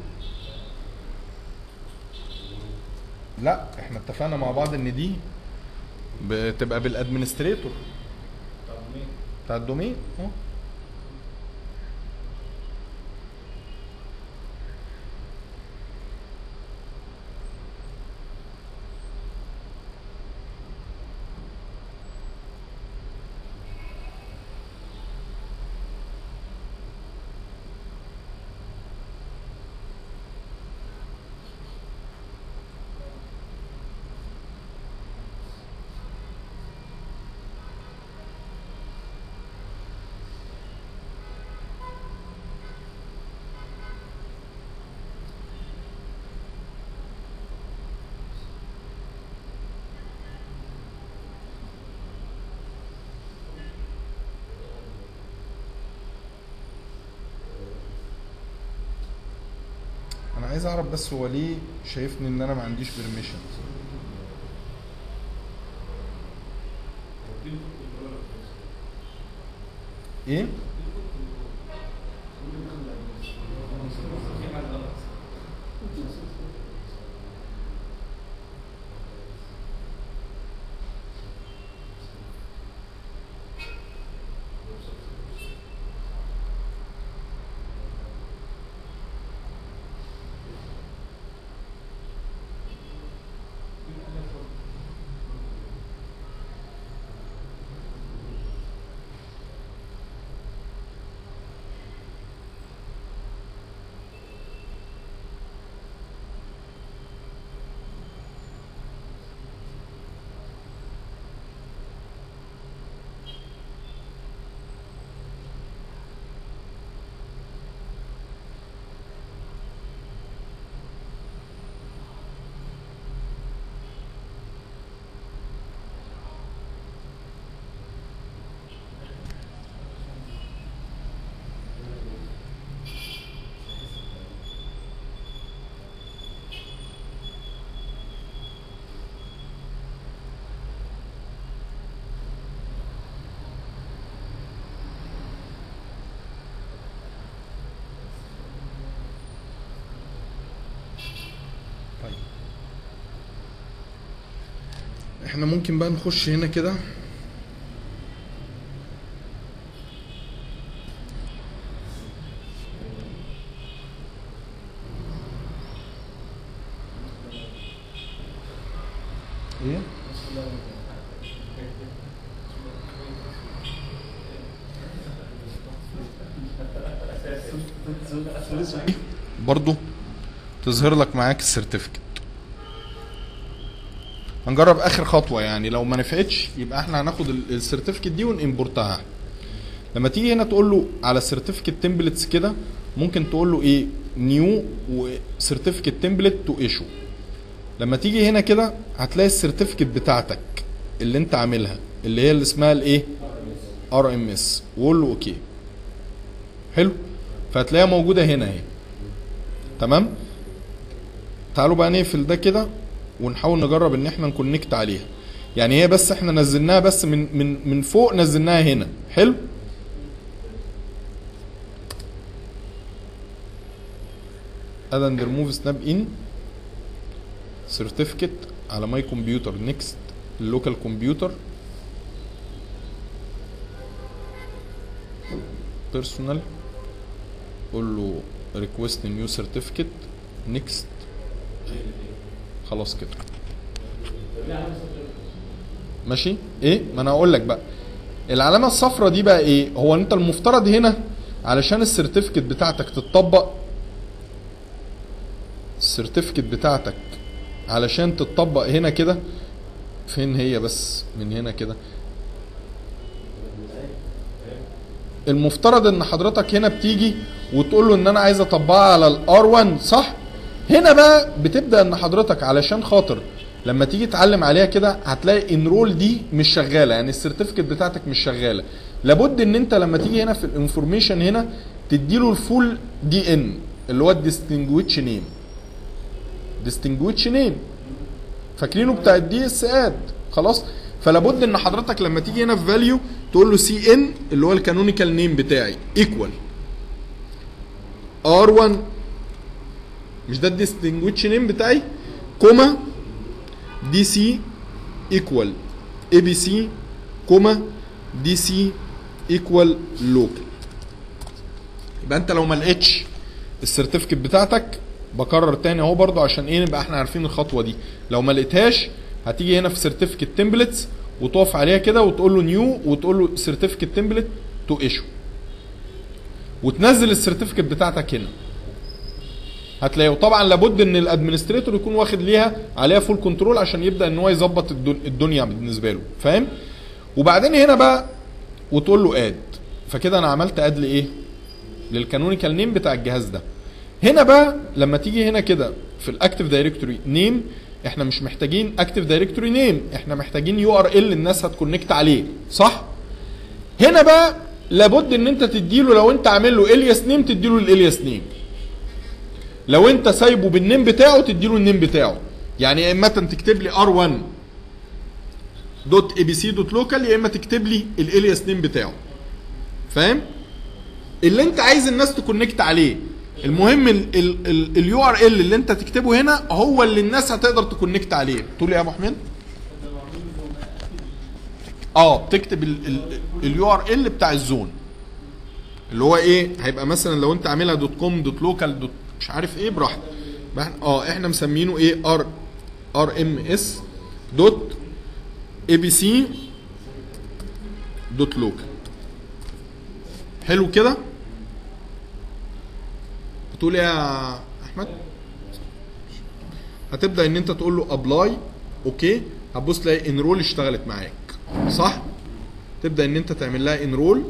لا احنا اتفقنا مع بعض ان دي بتبقى بالادمنستريتور طب مين؟ بتاع الدومين اهو عايز اعرف بس هو ليه شايفني ان انا ما عنديش بيرميشن ايه طيب احنا ممكن بقى نخش هنا كده ايه برضو تظهر لك معاك السيرتيفيكت هنجرب اخر خطوه يعني لو ما نفعتش يبقى احنا هناخد ال- السيرتيفيكت دي ونimportها لما تيجي هنا تقول له على السيرتيفيكت تمبلتس كده ممكن تقول له ايه نيو وسيرتيفيكت تمبلت تو ايشو لما تيجي هنا كده هتلاقي السيرتيفيكت بتاعتك اللي انت عاملها اللي هي اللي اسمها الايه ار ام اس وقول له اوكي حلو فهتلاقيها موجوده هنا اهي تمام تعالوا بقى نقفل ده كده ونحاول نجرب ان احنا نكونكت عليها يعني هي بس احنا نزلناها بس من من من فوق نزلناها هنا حلو اد اند ريموف سناب ان سيرتيفيكت على ماي كمبيوتر نيكست اللوكال كمبيوتر بيرسونال قول له ريكويست نيو سيرتيفيكت نيكست خلاص كده ماشي ايه ما انا هقول لك بقى العلامه الصفراء دي بقى ايه هو انت المفترض هنا علشان السيرتيفيكت بتاعتك تتطبق السيرتيفيكت بتاعتك علشان تتطبق هنا كده فين هي بس من هنا كده المفترض ان حضرتك هنا بتيجي وتقول له ان انا عايز اطبقها على الار 1 صح هنا بقى بتبدا ان حضرتك علشان خاطر لما تيجي تعلم عليها كده هتلاقي انرول دي مش شغاله يعني السيرتيفيكت بتاعتك مش شغاله لابد ان انت لما تيجي هنا في الانفورميشن هنا تديله الفول دي ان اللي هو الديستنجويتش نيم ديستنجويتش نيم فاكرينه بتاع الدي اس اد خلاص فلابد ان حضرتك لما تيجي هنا في فاليو تقول له سي ان اللي هو الكانونيكال نيم بتاعي ايكوال ار 1 مش ده الديستنجويتش نيم بتاعي كوما دي سي ايكوال اي بي سي كوما دي سي ايكوال لوكال يبقى انت لو ما لقيتش السيرتيفيكت بتاعتك بكرر تاني اهو برضو عشان ايه نبقى احنا عارفين الخطوه دي لو ما لقيتهاش هتيجي هنا في سيرتيفيكت تمبلتس وتقف عليها كده وتقول له نيو وتقول له سيرتيفيكت تمبلت تو ايشو وتنزل السيرتيفيكت بتاعتك هنا هتلاقيه وطبعا لابد ان الادمنستريتور يكون واخد ليها عليها فول كنترول عشان يبدا ان هو يظبط الدن- الدنيا بالنسبه له فاهم وبعدين هنا بقى وتقول له اد فكده انا عملت اد لايه للكانونيكال نيم بتاع الجهاز ده هنا بقى لما تيجي هنا كده في الاكتيف دايركتوري نيم احنا مش محتاجين اكتيف دايركتوري نيم احنا محتاجين يو ار ال الناس هتكونكت عليه صح هنا بقى لابد ان انت تديله لو انت عامل له الياس نيم تديله الالياس نيم لو انت سايبه بالنيم بتاعه تديله النيم بتاعه يعني يا اما تكتب لي ار1 دوت اي بي سي دوت لوكال يا اما تكتب لي الالياس نيم بتاعه فاهم اللي انت عايز الناس تكونكت عليه المهم اليو ار ال اللي انت تكتبه هنا هو اللي الناس هتقدر تكونكت عليه تقول ايه يا ابو حميد اه بتكتب اليو ار ال بتاع الزون اللي هو ايه هيبقى مثلا لو انت عاملها دوت كوم دوت لوكال دوت مش عارف ايه براحتك بقى إحنا- اه احنا مسمينه ايه ار ار ام اس دوت اي بي سي دوت لوكال حلو كده بتقول ايه يا احمد هتبدا ان انت تقول له ابلاي اوكي هتبص تلاقي انرول اشتغلت معاك صح تبدا ان انت تعمل لها انرول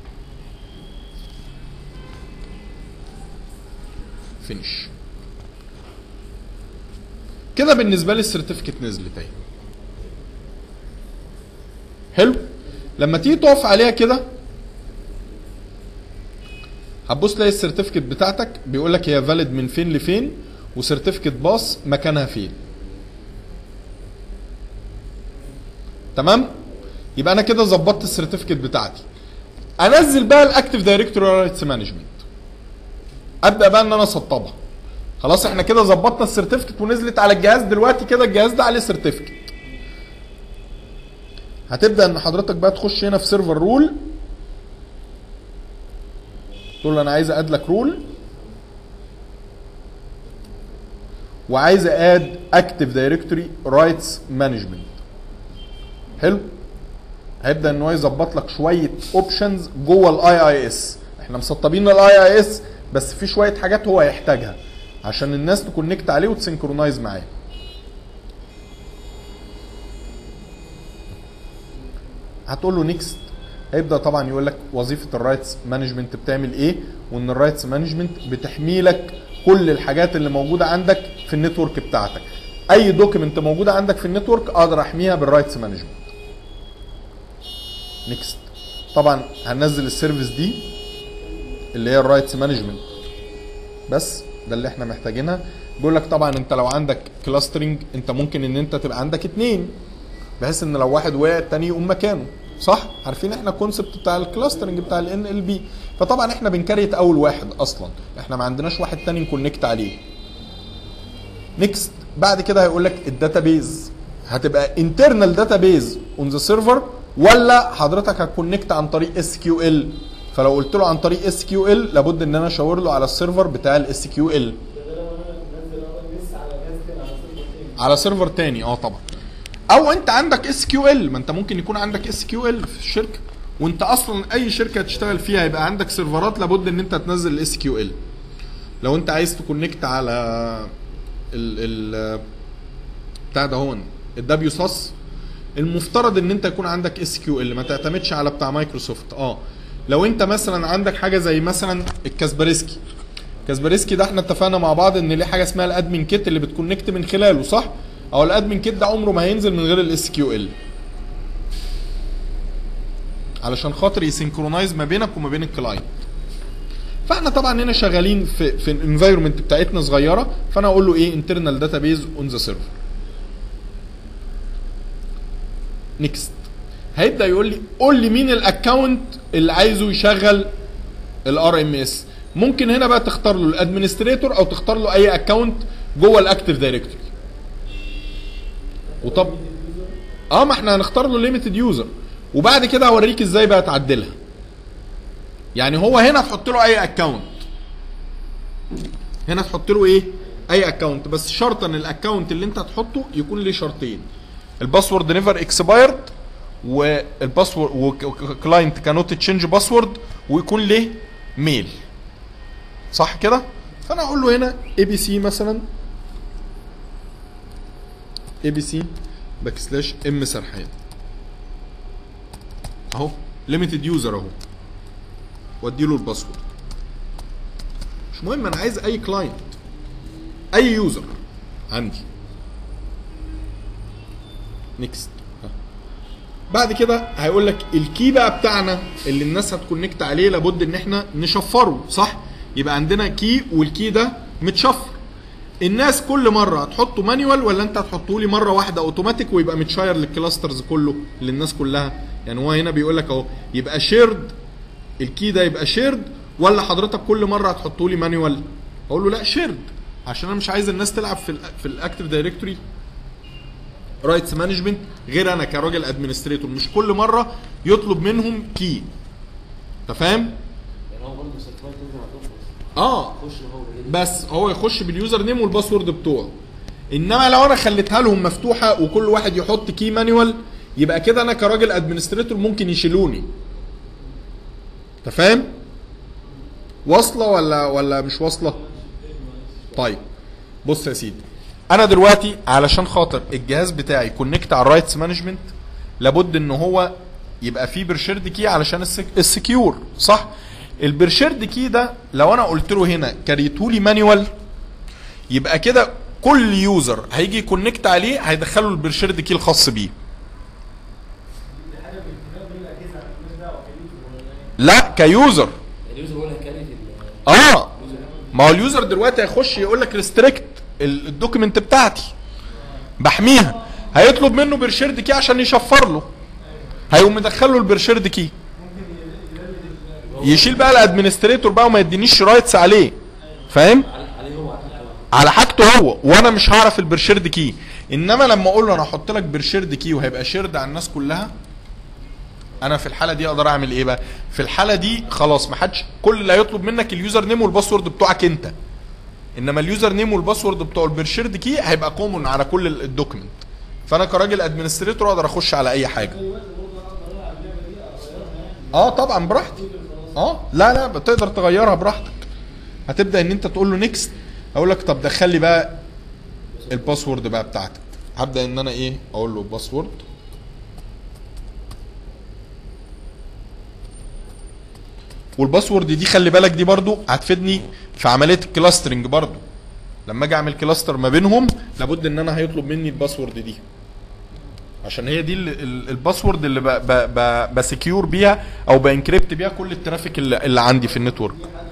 فينش كده بالنسبه لي السيرتيفيكت نزلت اهي حلو لما تيجي تقف عليها كده هتبص تلاقي السيرتيفيكت بتاعتك بيقول لك هي فاليد من فين لفين وسيرتيفيكت باص مكانها فين تمام يبقى انا كده ظبطت السيرتيفيكت بتاعتي انزل بقى الاكتيف دايركتوري رايتس مانجمنت ابدا بقى ان انا اسطبها خلاص احنا كده ظبطنا السيرتيفيكت ونزلت على الجهاز دلوقتي كده الجهاز ده عليه سيرتيفيكت هتبدا ان حضرتك بقى تخش هنا في سيرفر رول تقول له انا عايز اد لك رول وعايز اد اكتيف دايركتوري رايتس مانجمنت حلو هيبدا ان هو يظبط لك شويه اوبشنز جوه الاي اي اس احنا مسطبين الاي اي اس بس في شويه حاجات هو هيحتاجها عشان الناس تكونكت عليه وتسنكرونايز معاه هتقول له نيكست هيبدا طبعا يقول لك وظيفه الرايتس مانجمنت بتعمل ايه وان الرايتس مانجمنت بتحمي لك كل الحاجات اللي موجوده عندك في النتورك بتاعتك اي دوكيمنت موجوده عندك في النتورك اقدر احميها بالرايتس مانجمنت نيكست طبعا هننزل السيرفيس دي اللي هي الرايتس مانجمنت بس ده اللي احنا محتاجينها بيقول لك طبعا انت لو عندك كلاسترنج انت ممكن ان انت تبقى عندك اتنين بحيث ان لو واحد وقع التاني يقوم مكانه صح عارفين احنا الكونسبت بتاع الكلاسترنج بتاع الان ال بي فطبعا احنا بنكريت اول واحد اصلا احنا ما عندناش واحد تاني نكونكت عليه نيكست بعد كده هيقول لك الداتابيز هتبقى انترنال داتابيز اون ذا سيرفر ولا حضرتك هتكونكت عن طريق اس كيو ال فلو قلت له عن طريق اس كيو ال لابد ان انا اشاور له على السيرفر بتاع الاس كيو ال ده لو انا بنزل ار ام اس على جهاز تاني على سيرفر تاني على سيرفر تاني اه طبعا او انت عندك اس كيو ال ما انت ممكن يكون عندك اس كيو ال في الشركه وانت اصلا اي شركه هتشتغل فيها يبقى عندك سيرفرات لابد ان انت تنزل الاس كيو ال لو انت عايز تكونكت على ال ال بتاع ده هون الدبليو ساس المفترض ان انت يكون عندك اس كيو ال ما تعتمدش على بتاع مايكروسوفت اه لو انت مثلا عندك حاجه زي مثلا الكاسبرسكي كاسبرسكي ده احنا اتفقنا مع بعض ان ليه حاجه اسمها الادمن كيت اللي بتكونكت من خلاله صح او الادمن كيت ده عمره ما هينزل من غير الاس كيو ال علشان خاطر يسنكرونايز ما بينك وما بين الكلاينت فاحنا طبعا هنا شغالين في في الانفايرمنت بتاعتنا صغيره فانا اقول له ايه انترنال داتابيز اون ذا سيرفر نيكست هيبدا يقول لي قول لي مين الاكونت اللي عايزه يشغل الار ام اس ممكن هنا بقى تختار له الادمنستريتور او تختار له اي اكونت جوه الاكتيف دايركتوري وطب اه ما احنا هنختار له ليميتد يوزر وبعد كده هوريك ازاي بقى تعدلها يعني هو هنا تحط له اي اكونت هنا تحط له ايه اي اكونت بس شرط ان الاكونت اللي انت هتحطه يكون ليه شرطين الباسورد نيفر اكسبايرد والباسورد وكلاينت كانوت تشينج باسورد ويكون ليه ميل صح كده فانا اقول له هنا اي بي سي مثلا اي بي سي باك سلاش ام سرحان اهو ليميتد يوزر اهو وادي له الباسورد مش مهم انا عايز اي كلاينت اي يوزر عندي نيكست بعد كده هيقول لك الكي بقى بتاعنا اللي الناس هتكونكت عليه لابد ان احنا نشفره صح يبقى عندنا كي والكي ده متشفر الناس كل مره هتحطه مانيوال ولا انت هتحطه لي مره واحده اوتوماتيك ويبقى متشاير للكلاسترز كله للناس كلها يعني هو هنا بيقول لك اهو يبقى شيرد الكي ده يبقى شيرد ولا حضرتك كل مره هتحطه لي مانيوال اقول له لا شيرد عشان انا مش عايز الناس تلعب في ال في الاكتيف دايركتوري رايتس مانجمنت غير انا كراجل ادمنستريتور مش كل مره يطلب منهم كي انت فاهم يعني هو برضه سيرتيفايد تنزل على الدكتور اه خش هو ايه بس هو يخش باليوزر نيم والباسورد بتوعه انما لو انا خليتها لهم مفتوحه وكل واحد يحط كي مانيوال يبقى كده انا كراجل ادمنستريتور ممكن يشيلوني انت فاهم واصله ولا ولا مش واصله طيب بص يا سيدي انا دلوقتي علشان خاطر الجهاز بتاعي كونكت على الرايتس مانجمنت لابد ان هو يبقى فيه برشيرد كي علشان السك... السكيور صح البرشيرد كي ده لو انا قلت له هنا كريتولي مانيوال يبقى كده كل يوزر هيجي يكونكت عليه هيدخله البرشيرد كي الخاص بيه لا كيوزر اليوزر هو اللي هيكريت ال- اه ما هو اليوزر دلوقتي هيخش يقول لك ريستريكت الدوكيمنت بتاعتي بحميها هيطلب منه برشيرد كي عشان يشفر له هيقوم مدخل له البرشيرد كي يشيل بقى الادمنستريتور بقى وما يدينيش رايتس عليه فاهم على- عليه هو على حاجة. على حاجته هو وانا مش هعرف البرشيرد كي انما لما اقول له انا هحط لك برشيرد كي وهيبقى شيرد على الناس كلها انا في الحاله دي اقدر اعمل ايه بقى في الحاله دي خلاص ما حدش كل اللي هيطلب منك اليوزر نيم والباسورد بتوعك انت انما اليوزر نيم والباسورد بتوع البرشيرد كي هيبقى كومون على كل ال- الدوكيمنت فانا كراجل ادمنستريتور اقدر اخش على اي حاجه اه طبعا براحتي اه لا لا بتقدر تغيرها براحتك هتبدا ان انت تقول له نيكست اقول لك طب دخل لي بقى الباسورد بقى بتاعتك هبدا ان انا ايه اقول له باسورد والباسورد دي خلي بالك دي برضو هتفيدني في عمليه الكلاسترنج برضو لما اجي اعمل كلاستر ما بينهم لابد ان انا هيطلب مني الباسورد دي عشان هي دي ال- ال- الباسورد اللي ب- ب- ب- بسكيور بيها او بانكريبت بيها كل الترافيك اللي, اللي عندي في النتورك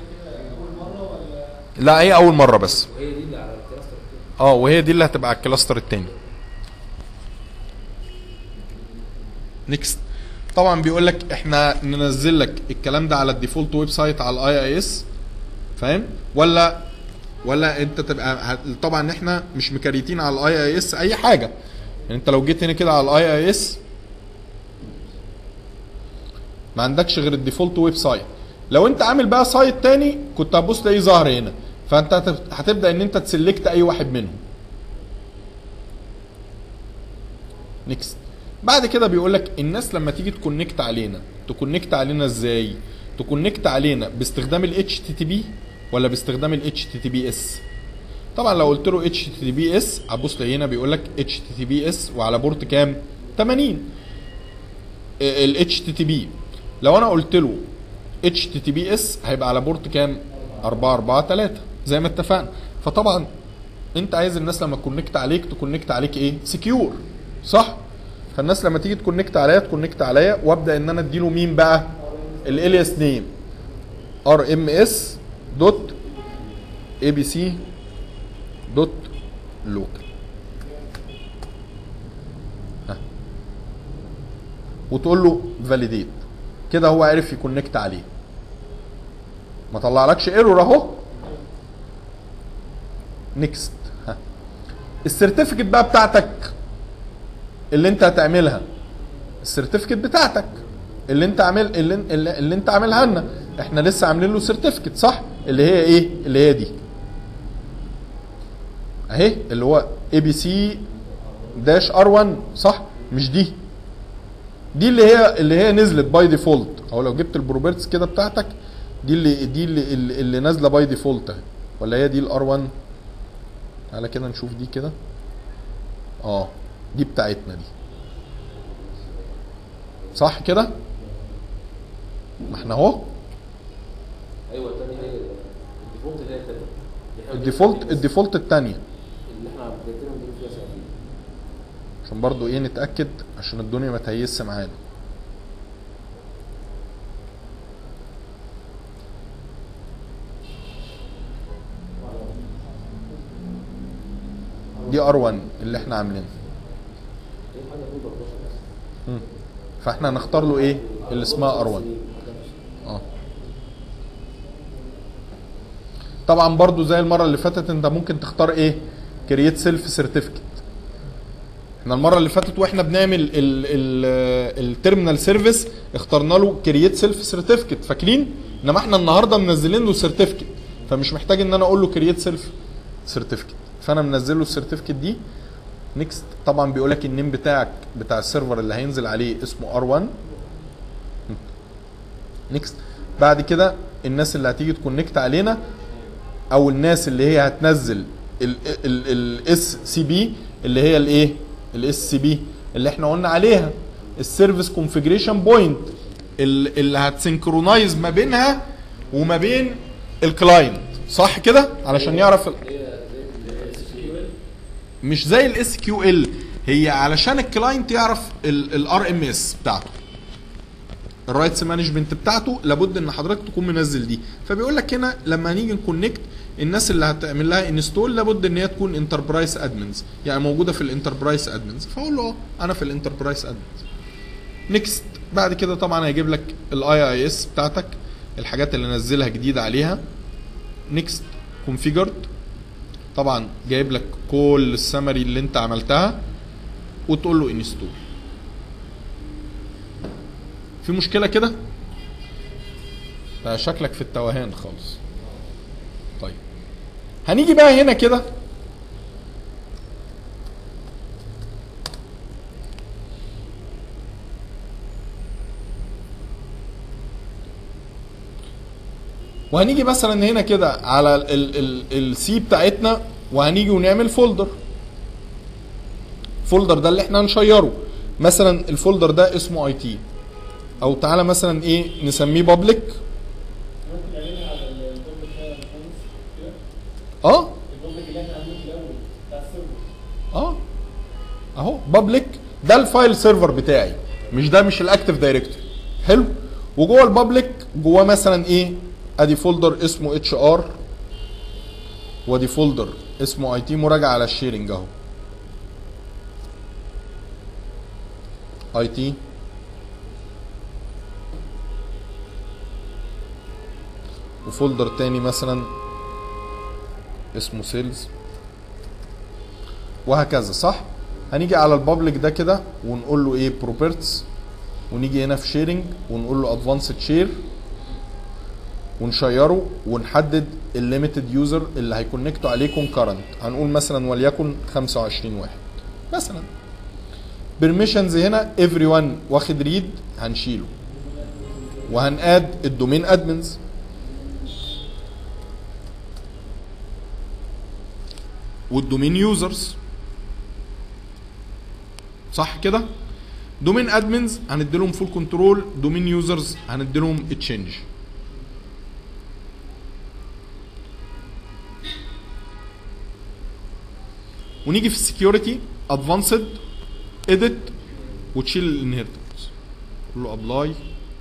لا هي اول مره بس وهي دي اللي على الكلاستر التاني. اه وهي دي اللي هتبقى على الكلاستر التاني نيكست طبعا بيقول لك احنا ننزل لك الكلام ده على الديفولت ويب سايت على الاي اي اس فاهم ولا ولا انت تبقى ه- طبعا احنا مش مكريتين على الاي اي اس اي حاجه يعني انت لو جيت هنا كده على الاي اي اس ما عندكش غير الديفولت ويب سايت لو انت عامل بقى سايت تاني كنت هتبص تلاقيه ظاهر هنا فانت هت- هتبدا ان انت تسلكت اي واحد منهم نيكست بعد كده بيقول لك الناس لما تيجي تكونكت علينا تكونكت علينا ازاي تكونكت علينا باستخدام ال HTTP ولا باستخدام ال HTTPS طبعا لو قلت له HTTPS هتبص تلاقي هنا بيقول لك HTTPS وعلى بورت كام 80 ال HTTP لو انا قلت له HTTPS هيبقى على بورت كام 443 زي ما اتفقنا فطبعا انت عايز الناس لما تكونكت عليك تكونكت عليك ايه سكيور صح فالناس لما تيجي تكونكت عليا تكونكت عليا وابدا ان انا اديله مين بقى الالياس نيم ار ام اس دوت اي بي سي دوت لوكال وتقول له فاليديت كده هو عرف يكونكت عليه ما طلعلكش ايرور اهو نيكست السيرتيفيكت بقى بتاعتك اللي انت هتعملها السيرتيفيكت بتاعتك اللي انت عامل اللي, اللي, اللي انت عاملها لنا احنا لسه عاملين له سيرتيفيكت صح اللي هي ايه اللي هي دي اهي اللي هو اي بي سي داش ار 1 صح مش دي دي اللي هي اللي هي نزلت باي ديفولت او لو جبت البروبرتس كده بتاعتك دي اللي دي اللي اللي, اللي نازله باي ديفولت اهي ولا هي دي الار 1 تعالى كده نشوف دي كده اه دي بتاعتنا دي صح كده ما احنا اهو ايوه التانية هي الديفولت اللي هي التانية دي حاجة الديفولت الديفولت التانية اللي احنا بجد بنديله فيها ساعتين عشان برضو ايه نتأكد عشان الدنيا ما تهيس معانا دي ار 1 اللي احنا عاملينها مم. فاحنا هنختار له ايه اللي اسمها ار 1 اه طبعا برضو زي المره اللي فاتت انت ممكن تختار ايه كرييت سيلف سيرتيفيكت احنا المره اللي فاتت واحنا بنعمل التيرمينال سيرفيس اخترنا له كرييت سيلف سيرتيفيكت فاكرين انما احنا النهارده منزلين له سيرتيفيكت فمش محتاج ان انا اقول له كرييت سيلف سيرتيفيكت فانا منزل له السيرتيفيكت دي نيكست طبعا بيقول لك النيم بتاعك بتاع السيرفر اللي هينزل عليه اسمه ار 1 نيكست بعد كده الناس اللي هتيجي تكونكت علينا او الناس اللي هي هتنزل الاس سي بي اللي هي الايه الاس سي بي اللي احنا قلنا عليها السيرفيس كونفيجريشن بوينت اللي هتسنكرونايز ما بينها وما بين الكلاينت صح كده علشان يعرف ال... مش زي الاس كيو ال هي علشان الكلاينت يعرف الار ام اس بتاعته الرايتس مانجمنت بتاعته لابد ان حضرتك تكون منزل دي فبيقول لك هنا لما هنيجي نكونكت الناس اللي هتعمل لها انستول لابد ان هي تكون انتربرايز ادمنز يعني موجوده في الانتربرايز ادمنز فاقول له اه انا في الانتربرايز ادمنز نيكست بعد كده طبعا هيجيب لك الاي اي اس بتاعتك الحاجات اللي نزلها جديد عليها نيكست كونفيجرد طبعا جايب لك كل السمري اللي انت عملتها وتقول له انستول في مشكله كده ده شكلك في التوهان خالص طيب هنيجي بقى هنا كده وهنيجي مثلا هنا كده على السي بتاعتنا وهنيجي ونعمل فولدر فولدر ده اللي احنا هنشيره مثلا الفولدر ده اسمه اي تي او تعالى مثلا ايه نسميه بابليك ممكن نعملها على البوبليك ده يا باشمهندس كده اه البوبليك اللي احنا عاملينه في الاول بتاع السيرفر اه اهو بابليك ده الفايل سيرفر بتاعي مش ده مش الاكتف دايركتوري حلو وجوه البابليك جواه مثلا ايه ادي فولدر اسمه اتش ار وادي فولدر اسمه اي تي مراجعه على الشيرنج اهو اي تي وفولدر تاني مثلا اسمه سيلز وهكذا صح هنيجي على البابليك ده كده ونقول له ايه بروبرتس ونيجي هنا في شيرنج ونقول له ادفانسد شير ونشيره ونحدد الليميتد يوزر اللي هيكونكتوا عليه كونكرنت هنقول مثلا وليكن 25 واحد مثلا بيرميشنز هنا ايفري ون واخد ريد هنشيله وهنقاد الدومين ادمنز والدومين يوزرز صح كده دومين ادمنز هنديلهم فول كنترول دومين يوزرز هنديلهم تشينج ونيجي في السكيورتي ادفانسد اديت وتشيل الانهيرتنس تقول له ابلاي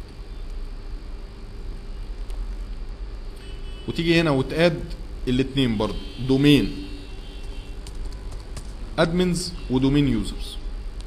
وتيجي هنا وتاد الاثنين برضه دومين ادمنز ودومين يوزرز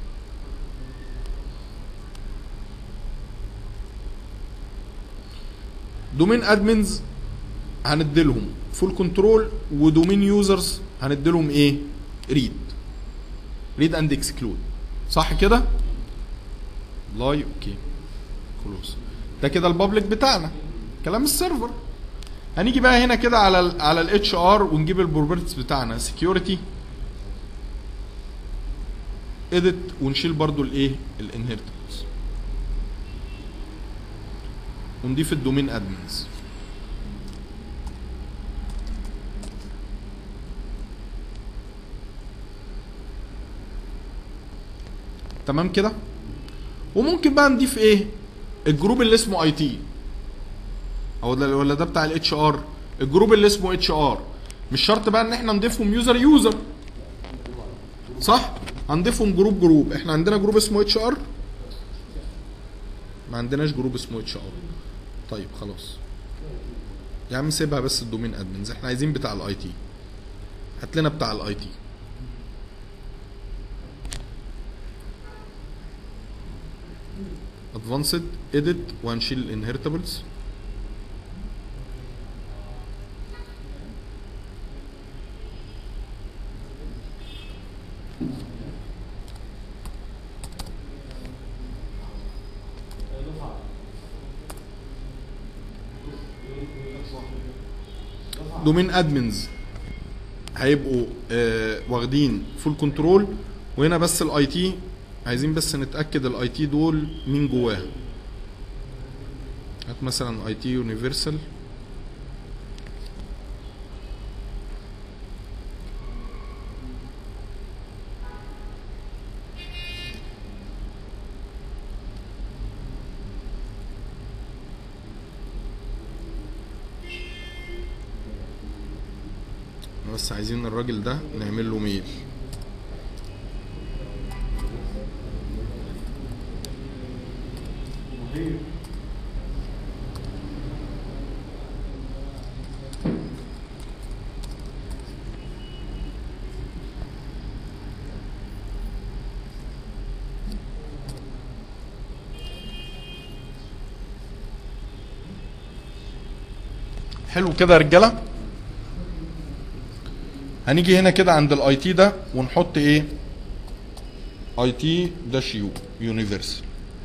دومين ادمنز هنديلهم فول كنترول ودومين يوزرز هنديلهم ايه ريد ريد اند اكسكلود صح كده لاي اوكي خلاص ده كده البابليك بتاعنا كلام السيرفر هنيجي بقى هنا كده على ال على الاتش ار ونجيب البروبرتيز بتاعنا سكيورتي اديت ونشيل برضو الايه الانهيرتنس ونضيف الدومين ادمنز تمام كده وممكن بقى نضيف ايه الجروب اللي اسمه اي تي او ده ولا ده بتاع الاتش ار الجروب اللي اسمه اتش ار مش شرط بقى ان احنا نضيفهم يوزر يوزر صح هنضيفهم جروب جروب احنا عندنا جروب اسمه اتش ار ما عندناش جروب اسمه اتش ار طيب خلاص يا عم سيبها بس الدومين ادمنز احنا عايزين بتاع الاي تي هات لنا بتاع الاي تي ادفانسد اديت وهنشيل الانهرتبلز دومين ادمنز هيبقوا آه واخدين فول كنترول وهنا بس الاي تي عايزين بس نتاكد الاي تي دول مين جواه هات مثلا اي تي يونيفرسال بس عايزين الراجل ده نعمل له ميل حلو كده يا رجاله هنيجي هنا كده عند الاي تي ده ونحط ايه اي تي داش يو يونيفرسال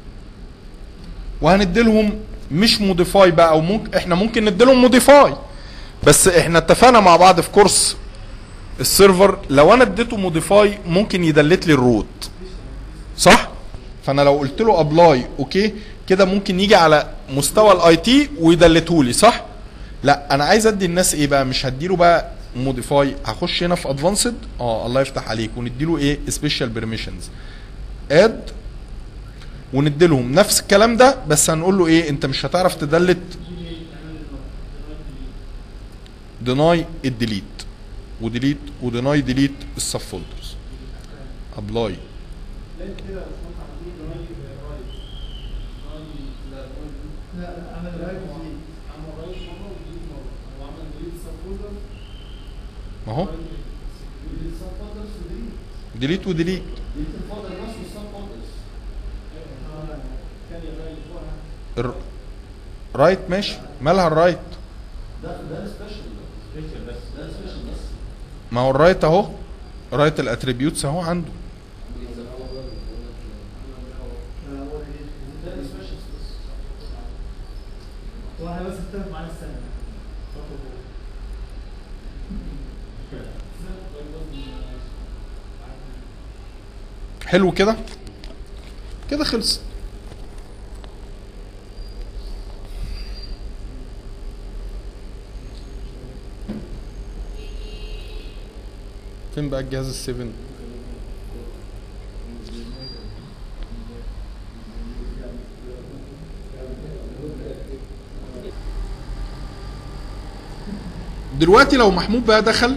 وهنديلهم مش موديفاي بقى او ممكن احنا ممكن نديلهم موديفاي بس احنا اتفقنا مع بعض في كورس السيرفر لو انا اديته موديفاي ممكن يدلت لي الروت صح فانا لو قلت له ابلاي اوكي كده ممكن يجي على مستوى الاي تي ويدلته لي صح لا انا عايز ادي الناس ايه بقى مش هديله بقى موديفاي هخش هنا في ادفانسد اه الله يفتح عليك ونديله ايه سبيشال بيرميشنز اد ونديلهم نفس الكلام ده بس هنقول له ايه انت مش هتعرف تدلت ديناي الديليت وديليت وديناي ديليت السب فولدرز ابلاي لا لا عمل رايت دي ما هو ديليت وديليت الر- رايت ماشي مالها الرايت ما هو الرايت اهو رايت الاتريبيوتس اهو عنده هو احنا بس اتفق معانا السنه حلو كده كده خلص فين بقى الجهاز السيفن دلوقتي لو محمود بقى دخل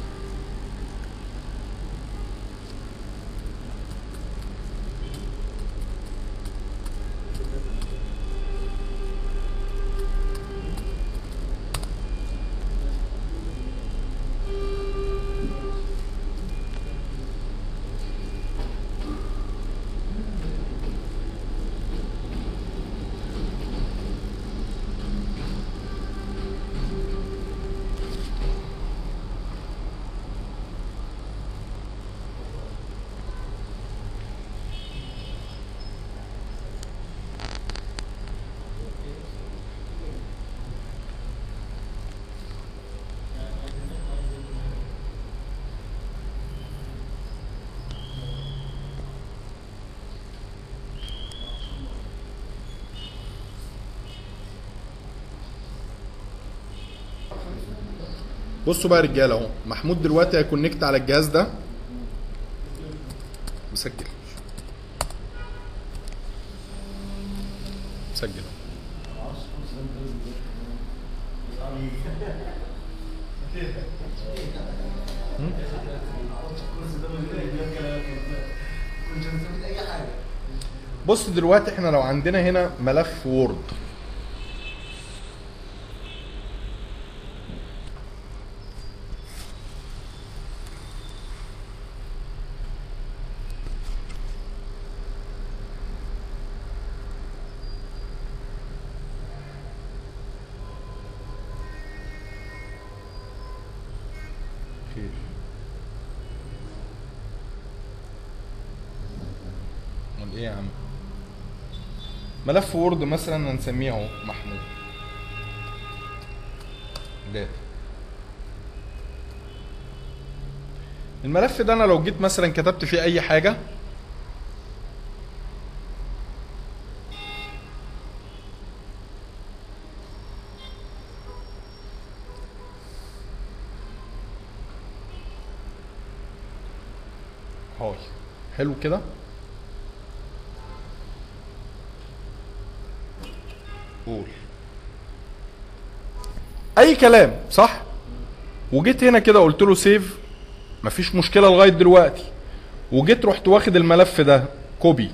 بصوا بقى يا رجاله اهو محمود دلوقتي هيكونكت على الجهاز ده مسجل مسجل بص دلوقتي احنا لو عندنا هنا ملف وورد امال ايه يا عم ملف وورد مثلا هنسميه اهو محمود داتا الملف ده انا لو جيت مثلا كتبت فيه اي حاجه هاي حلو كده قول اي كلام صح وجيت هنا كده قلت له سيف مفيش مشكله لغايه دلوقتي وجيت رحت واخد الملف ده كوبي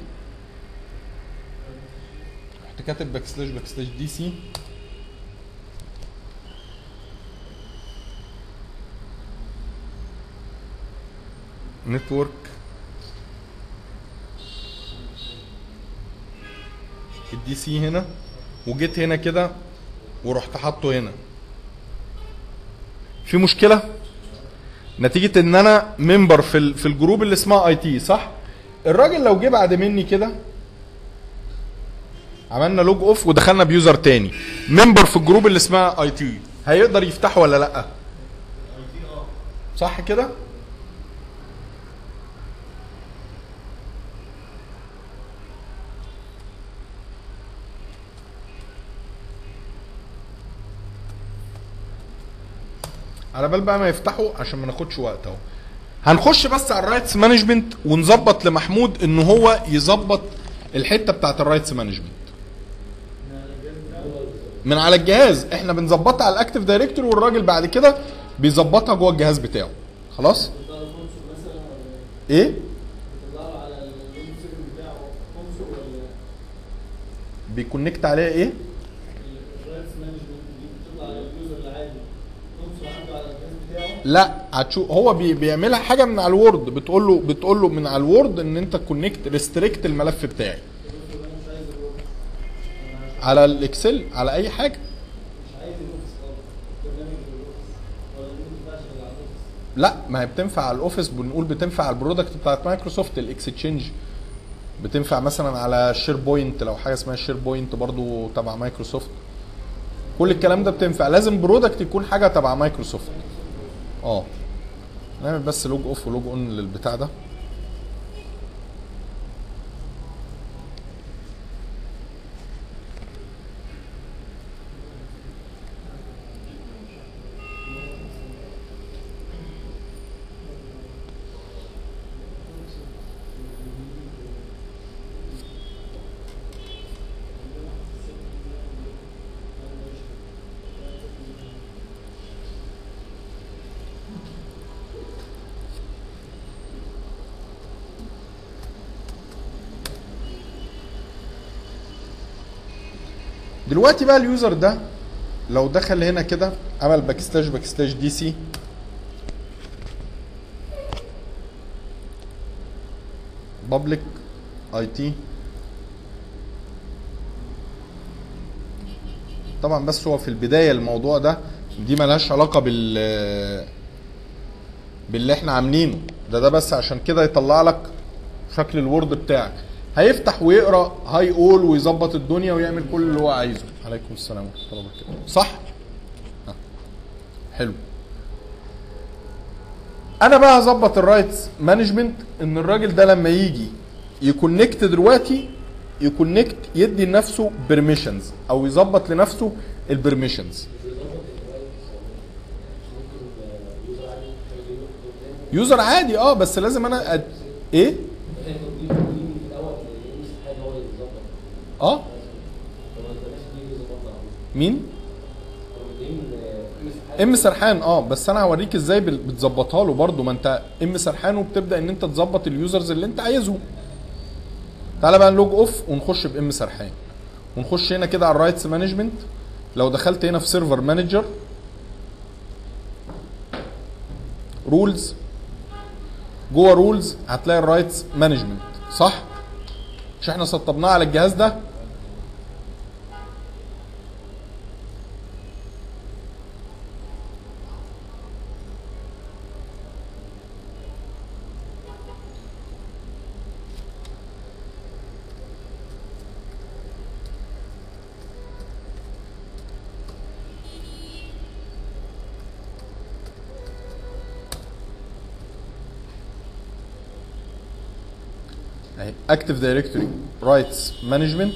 رحت كاتب باك سلاش باك سلاش دي سي نتورك الدي سي هنا وجيت هنا كده ورحت حاطه هنا في مشكله نتيجه ان انا ممبر في ال- في الجروب اللي اسمها اي تي صح الراجل لو جه بعد مني كده عملنا لوج اوف ودخلنا بيوزر تاني ممبر في الجروب اللي اسمها اي تي هيقدر يفتحه ولا لا صح كده على بال بقى ما يفتحوا عشان ما ناخدش وقت اهو هنخش بس على الرايتس مانجمنت ونظبط لمحمود ان هو يظبط الحته بتاعت الرايتس مانجمنت من على الجهاز احنا بنظبطها على الاكتف دايركتوري والراجل بعد كده بيظبطها جوه الجهاز بتاعه خلاص بتطلع له كونسول مثلا ولا ايه؟ ايه بتطلع له على اللوج سيرفر بتاعه كونسول ولا بيكونكت عليها ايه الرايتس مانجمنت دي بتطلع على اليوزر العادي كونسول عنده على الجهاز بتاعه لا هتشوف هو بي بيعملها حاجه من على الوورد بتقول له بتقول له من على الوورد ان انت كونكت ريستريكت الملف بتاعي الكونسول انا مش عايز الوورد انا مش على الاكسل على اي حاجه مش عايز الاوفيس خالص برنامج الاوفيس ولا دي ما تنفعش غير على الاوفيس لا ما هي بتنفع على الاوفيس بنقول بتنفع على البرودكت بتاعت مايكروسوفت الاكستشينج بتنفع مثلا على شير بوينت لو حاجه اسمها شير بوينت برضو تبع مايكروسوفت كل الكلام ده بتنفع لازم برودكت يكون حاجه تبع مايكروسوفت اه نعمل بس لوج اوف ولوج اون للبتاع ده دلوقتي بقى اليوزر ده لو دخل هنا كده عمل باك سلاش باك سلاش دي سي بابليك اي تي طبعا بس هو في البدايه الموضوع ده دي ملهاش علاقه بال باللي احنا عاملينه ده ده بس عشان كده يطلع لك شكل الوورد بتاعك هيفتح ويقرا هاي اول ويظبط الدنيا ويعمل كل اللي هو عايزه عليكم السلام ورحمه الله وبركاته صح ها. حلو انا بقى هظبط الرايتس مانجمنت ان الراجل ده لما يجي يكونكت دلوقتي يكونكت يدي لنفسه بيرميشنز او يظبط لنفسه البرميشنز يوزر عادي اه بس لازم انا أد... ايه اه مين ام سرحان اه بس انا هوريك ازاي بال- بتظبطها له برضو ما انت ام سرحان وبتبدا ان انت تظبط اليوزرز اللي انت عايزهم تعالى بقى نلوج اوف ونخش بام سرحان ونخش هنا كده على الرايتس مانجمنت لو دخلت هنا في سيرفر مانجر رولز جوه رولز هتلاقي الرايتس مانجمنت صح مش احنا سطبناه على الجهاز ده اهي اكتف دايركتوري رايتس مانجمنت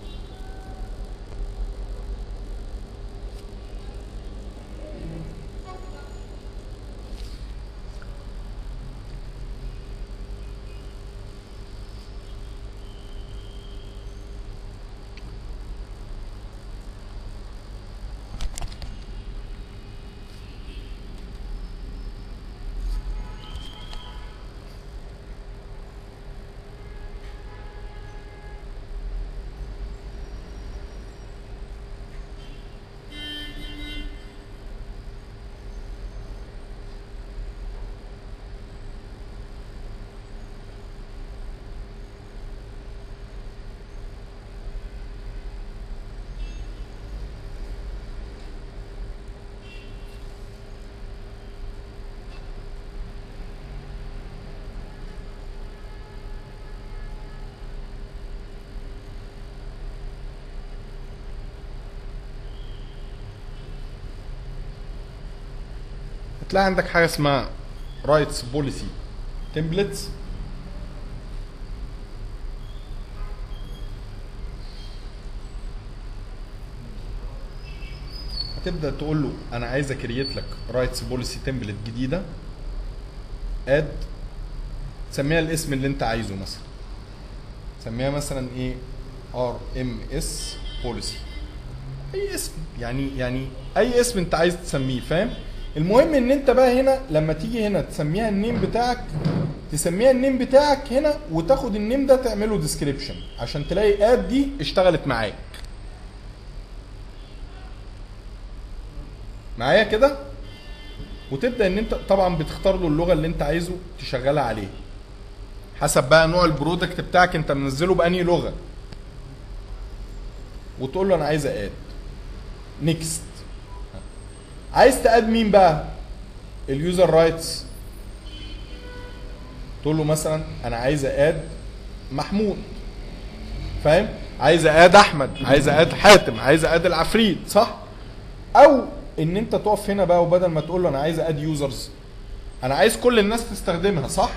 هتلاقي عندك حاجه اسمها رايتس بوليسي تمبلتس هتبدا تقول له انا عايز اكريت لك رايتس بوليسي تمبلت جديده اد تسميها الاسم اللي انت عايزه مثلا سميها مثلا ايه ار ام اس بوليسي اي اسم يعني يعني اي اسم انت عايز تسميه فاهم المهم ان انت بقى هنا لما تيجي هنا تسميها النيم بتاعك تسميها النيم بتاعك هنا وتاخد النيم ده تعمله ديسكريبشن عشان تلاقي اد دي اشتغلت معاك معايا كده وتبدا ان انت طبعا بتختار له اللغه اللي انت عايزه تشغلها عليه حسب بقى نوع البرودكت بتاعك انت منزله باني لغه وتقول له انا عايز اد نيكست عايز تاد مين بقى اليوزر رايتس تقول له مثلا انا عايز اد محمود فاهم عايز اد احمد عايز اد حاتم عايز اد العفريت صح او ان انت تقف هنا بقى وبدل ما تقول له انا عايز اد يوزرز انا عايز كل الناس تستخدمها صح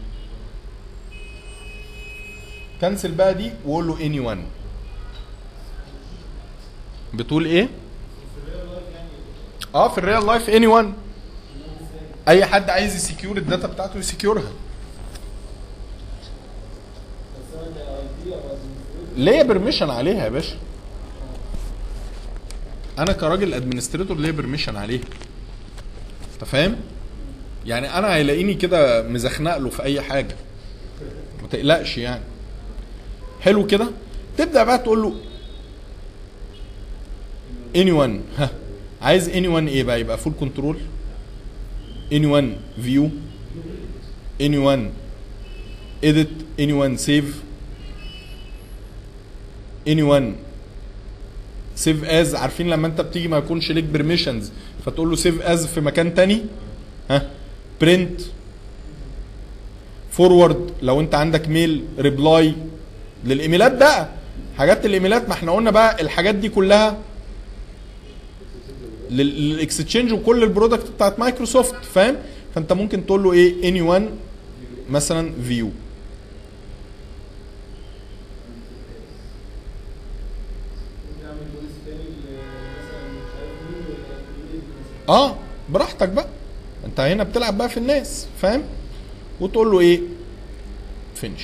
كنسل بقى دي وقول له اني ون بتقول ايه اه في الريال لايف اني ون اي حد عايز يسكيور الداتا بتاعته يسكيورها ليا بيرميشن عليها يا باشا انا كراجل ادمنستريتور ليا بيرميشن عليها انت فاهم يعني انا هيلاقيني كده مزخنق له في اي حاجه ما تقلقش يعني حلو كده تبدا بقى تقول له anyone ها عايز anyone ايه بقى يبقى فول كنترول anyone view anyone edit anyone save anyone save as عارفين لما انت بتيجي ما يكونش ليك permissions فتقول له save as في مكان تاني ها print forward لو انت عندك ميل ريبلاي للايميلات بقى حاجات الايميلات ما احنا قلنا بقى الحاجات دي كلها للاكستشينج وكل البرودكت بتاعت مايكروسوفت فاهم فانت ممكن تقول له ايه اني وان مثلا فيو نعمل بوليس تاني مثلا مش عارف مين ولا اه براحتك بقى انت هنا بتلعب بقى في الناس فاهم وتقول له ايه فينش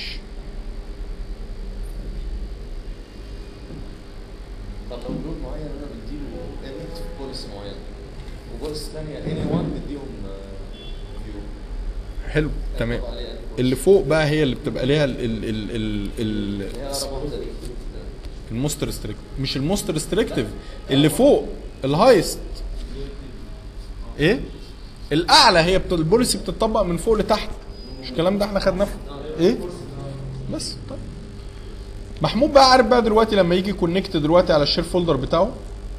طب لو جروب معين انا بديله ايفنت في بوليسي معين وبوليسي ثانيه اني وان بديهم فيو حلو تمام اللي فوق بقى هي اللي بتبقى ليها ال ال ال ال ال هي اقرب واحده ليك الموست ريستريكتيف مش الموست ريستريكتيف اللي فوق الهايست ايه الاعلى هي بت... البوليسي بتطبق من فوق لتحت مش الكلام ده احنا خدناه في ايه بس طيب محمود بقى عارف بقى دلوقتي لما يجي كونكت دلوقتي على الشير فولدر بتاعه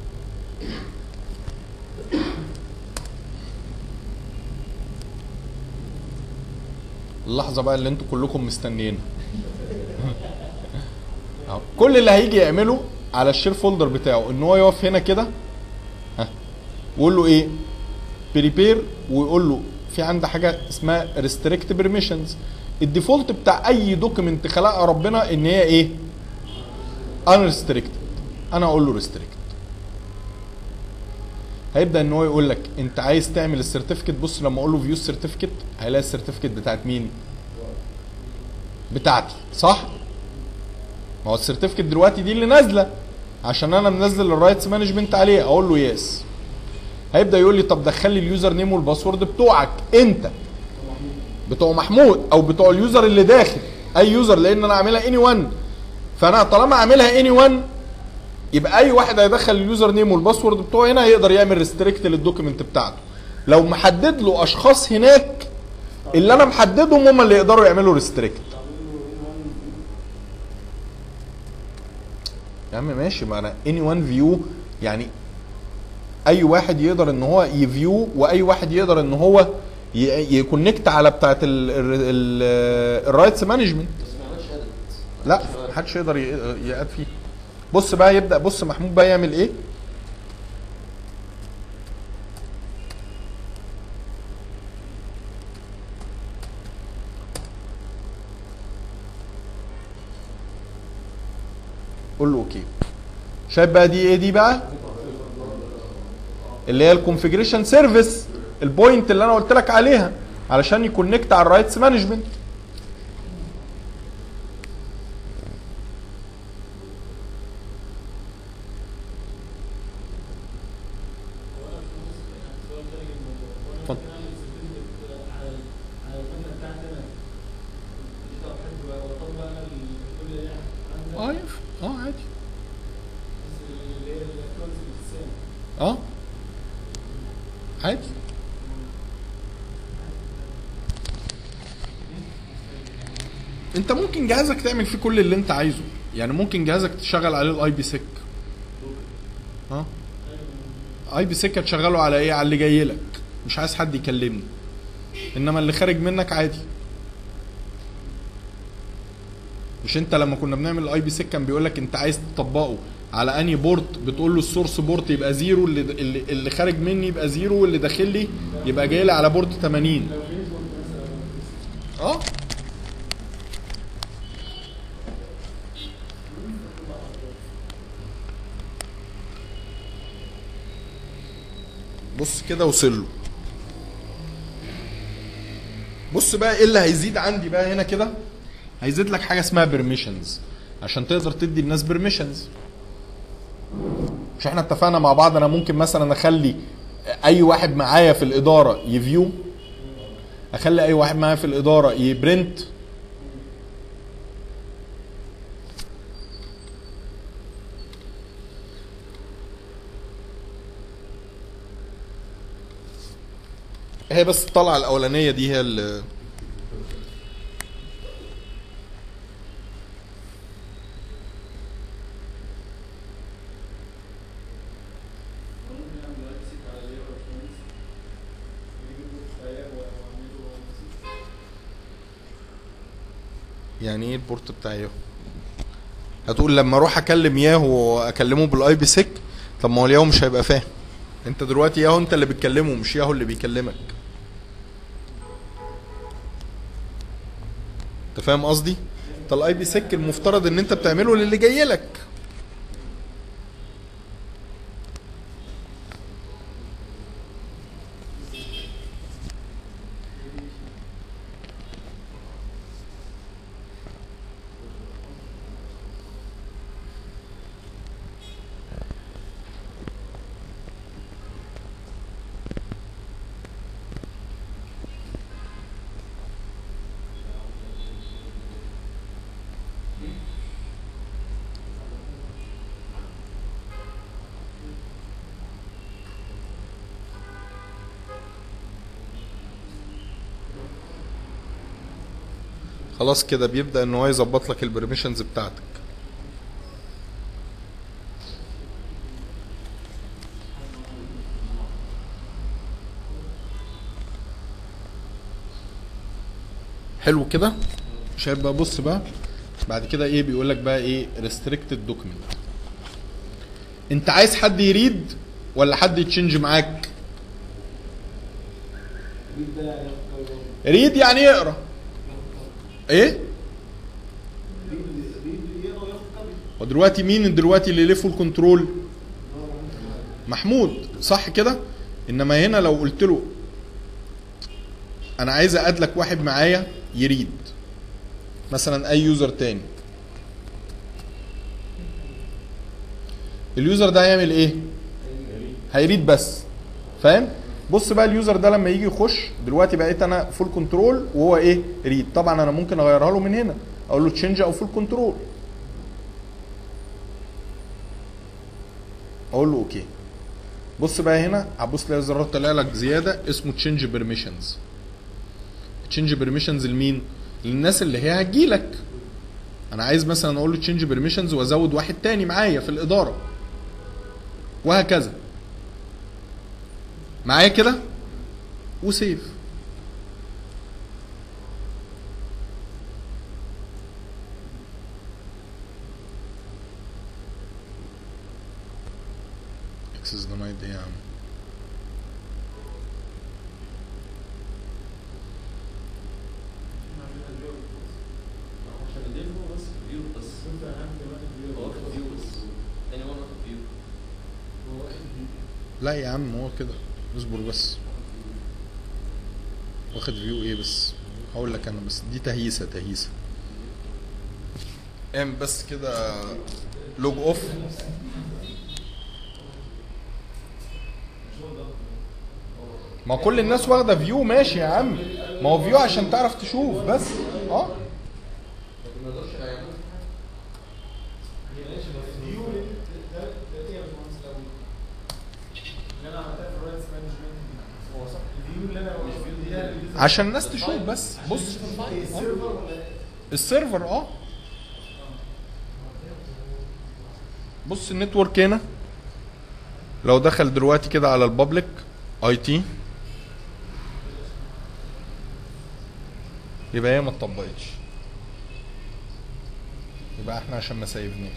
اللحظه بقى اللي انتوا كلكم مستنيينها أهو. كل اللي هيجي يعمله على الشير فولدر بتاعه ان هو يقف هنا كده ها ويقول له ايه بريبير ويقول له في عندي حاجه اسمها ريستريكت بيرميشنز الديفولت بتاع اي دوكيمنت خلقها ربنا ان هي ايه unrestricted انا اقول له restricted هيبدا ان هو يقول لك انت عايز تعمل السيرتيفيكت بص لما اقول له فيو السيرتيفيكت هيلاقي السيرتيفيكت بتاعت مين بتاعتي صح ما هو السيرتيفيكت دلوقتي دي اللي نازله عشان انا منزل الرايتس مانجمنت عليه اقول له يس هيبدا يقول لي طب دخل لي اليوزر نيم والباسورد بتوعك انت بتوع محمود او بتوع اليوزر اللي داخل اي يوزر لان انا عاملها اني 1 فانا طالما عاملها اني 1 يبقى اي واحد هيدخل اليوزر نيم والباسورد بتوعه هنا يقدر يعمل ريستريكت للدوكيمنت بتاعته لو محدد له اشخاص هناك اللي انا محددهم هم اللي يقدروا يعملوا ريستريكت يا عم ماشي ما انا اني وان فيو يعني اي واحد يقدر ان هو يفيو واي واحد يقدر ان هو ي- يكونكت على بتاعه الرايتس مانجمنت بس ما عملش ادت لا محدش يقدر ي- يقاد فيه بص بقى يبدا بص محمود بقى يعمل ايه قول له اوكي شايف بقى دي ايه دي بقى اللي هي الكونفيجريشن سيرفيس البوينت اللي انا قلت لك عليها علشان يكونكت على الرايتس مانجمنت اتفضل. اه ينفع اه عادي اه عادي انت ممكن جهازك تعمل فيه كل اللي انت عايزه يعني ممكن جهازك تشغل عليه الاي بي سيك اه اي بي سيك هتشغله على ايه على اللي جاي لك مش عايز حد يكلمني انما اللي خارج منك عادي مش انت لما كنا بنعمل الاي بي سيك كان بيقول لك انت عايز تطبقه على انهي بورت بتقول له السورس بورت يبقى زيرو اللي اللي, اللي خارج مني يبقى زيرو واللي داخل لي يبقى جاي لي على بورت 80 اه بص كده وصل له بص بقى ايه اللي هيزيد عندي بقى هنا كده هيزيد لك حاجه اسمها بيرميشنز عشان تقدر تدي الناس بيرميشنز مش احنا اتفقنا مع بعض انا ممكن مثلا اخلي اي واحد معايا في الاداره يفيو اخلي اي واحد معايا في الاداره يبرنت هي بس الطلعه الاولانيه دي هي اللي يعني ايه البورت بتاع ياهو هتقول لما اروح اكلم ياهو واكلمه بالاي بي سيك طب ما هو الياهو مش هيبقى فاهم انت دلوقتي ياهو انت اللي بتكلمه مش ياهو اللي بيكلمك انت فاهم قصدي انت الاي بي سيك المفترض ان انت بتعمله للي جاي لك خلاص كده بيبدا ان هو يظبط لك البرميشنز بتاعتك حلو كده شايف بقى بص بقى بعد كده ايه بيقول لك بقى ايه ريستريكتد دوكيمنت انت عايز حد يريد ولا حد يتشنج معاك ريد يعني يقرا ايه ودلوقتي مين دلوقتي اللي ليه فول كنترول محمود صح كده انما هنا لو قلت له انا عايز اقاد لك واحد معايا يريد مثلا اي يوزر تاني اليوزر ده هيعمل ايه هيريد بس فاهم بص بقى اليوزر ده لما يجي يخش دلوقتي بقيت انا فول كنترول وهو ايه ريد طبعا انا ممكن اغيرها له من هنا اقول له تشينج او فول كنترول اقول له اوكي بص بقى هنا هتبص تلاقي زرار طلع لك زياده اسمه تشينج بيرميشنز تشينج بيرميشنز لمين للناس اللي هي هتجيلك انا عايز مثلا اقول له تشينج بيرميشنز وازود واحد تاني معايا في الاداره وهكذا معايا كده وسيف اكسس دينايد ايه يا عم عشان يضيفه بس فيو بس هو واخد فيو بس تاني واحد واخد فيو لا يا عم هو كده اصبر بس واخد فيو ايه بس هقول لك انا بس دي تهيسه تهيسه ام بس كده لوج اوف ما كل الناس واخده فيو ماشي يا عم ما هو فيو عشان تعرف تشوف بس اه لكن ما يقدرش يعمل عشان الناس تشوف بس بص آه. السيرفر اه بص النتورك هنا لو دخل دلوقتي كده على البابليك اي تي يبقى هي ما اتطبقتش يبقى احنا عشان ما سيبناش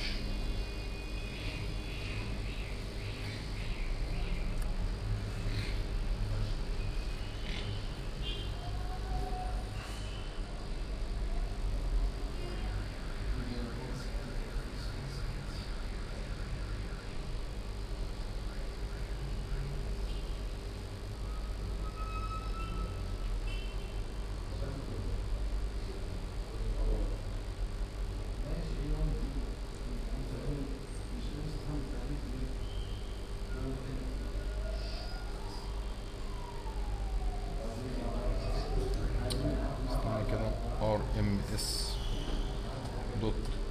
استنى كده ار ام اس دوت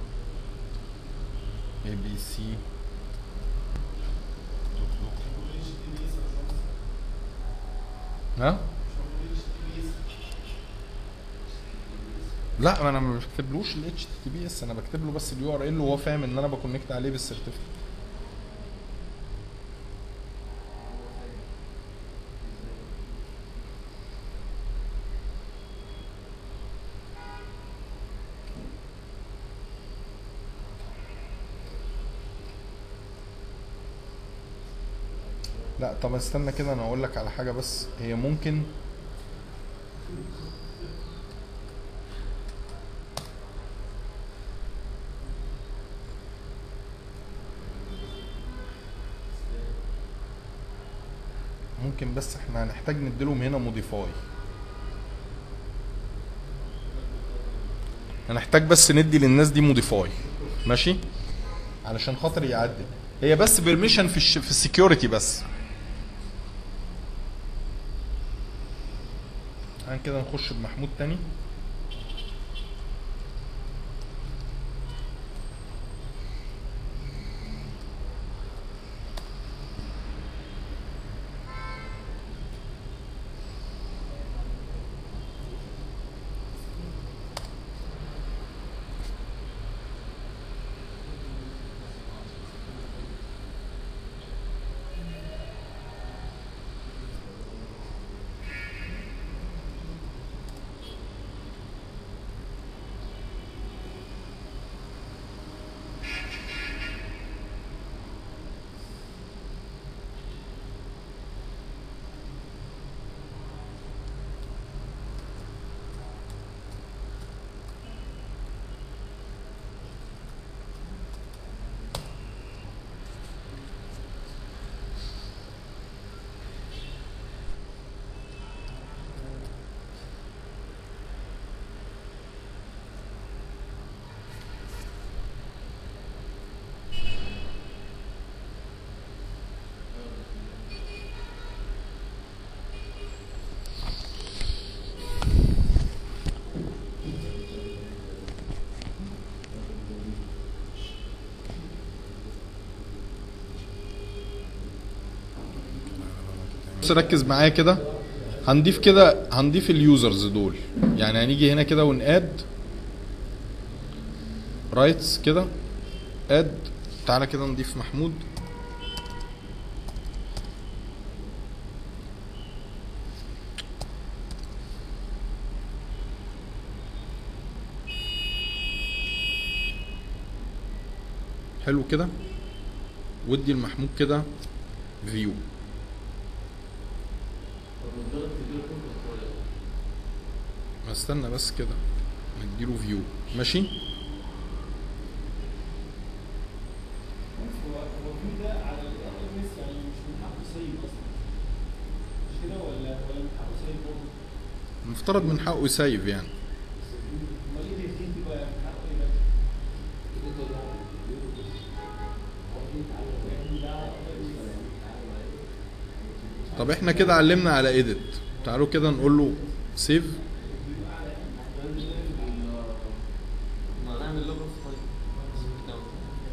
اي بي سي ها لا ما انا ما بكتبلوش ال اتش تي بي اس انا بكتب له بس اليو ار ال وهو فاهم ان انا بكونكت عليه بالسيرتيفيكت لا طب استنى كده انا اقول لك على حاجه بس هي ممكن ممكن بس احنا هنحتاج نديلهم هنا موديفاي هنحتاج بس ندي للناس دي موديفاي ماشي علشان خاطر يعدل هي بس بيرميشن في الش... في السكيورتي بس تعال كده نخش بمحمود تاني بص ركز معايا كده هنضيف كده هنضيف اليوزرز دول يعني هنيجي هنا كده وناد رايتس كده اد تعالى كده نضيف محمود حلو كده ودي المحمود كده فيو استنى بس كده نديله فيو ماشي هو هو في ده على ال اس يعني مش من حقه سيب اصلا مش كده ولا ولا من حقه سيب برضه؟ المفترض من حقه يسيف يعني امال ايه الاثنين دي بقى من حقه ايه بقى؟ طب احنا كده علمنا على ايديت تعالوا كده نقول له سيف ما نعمل لوجو في طيب نعم.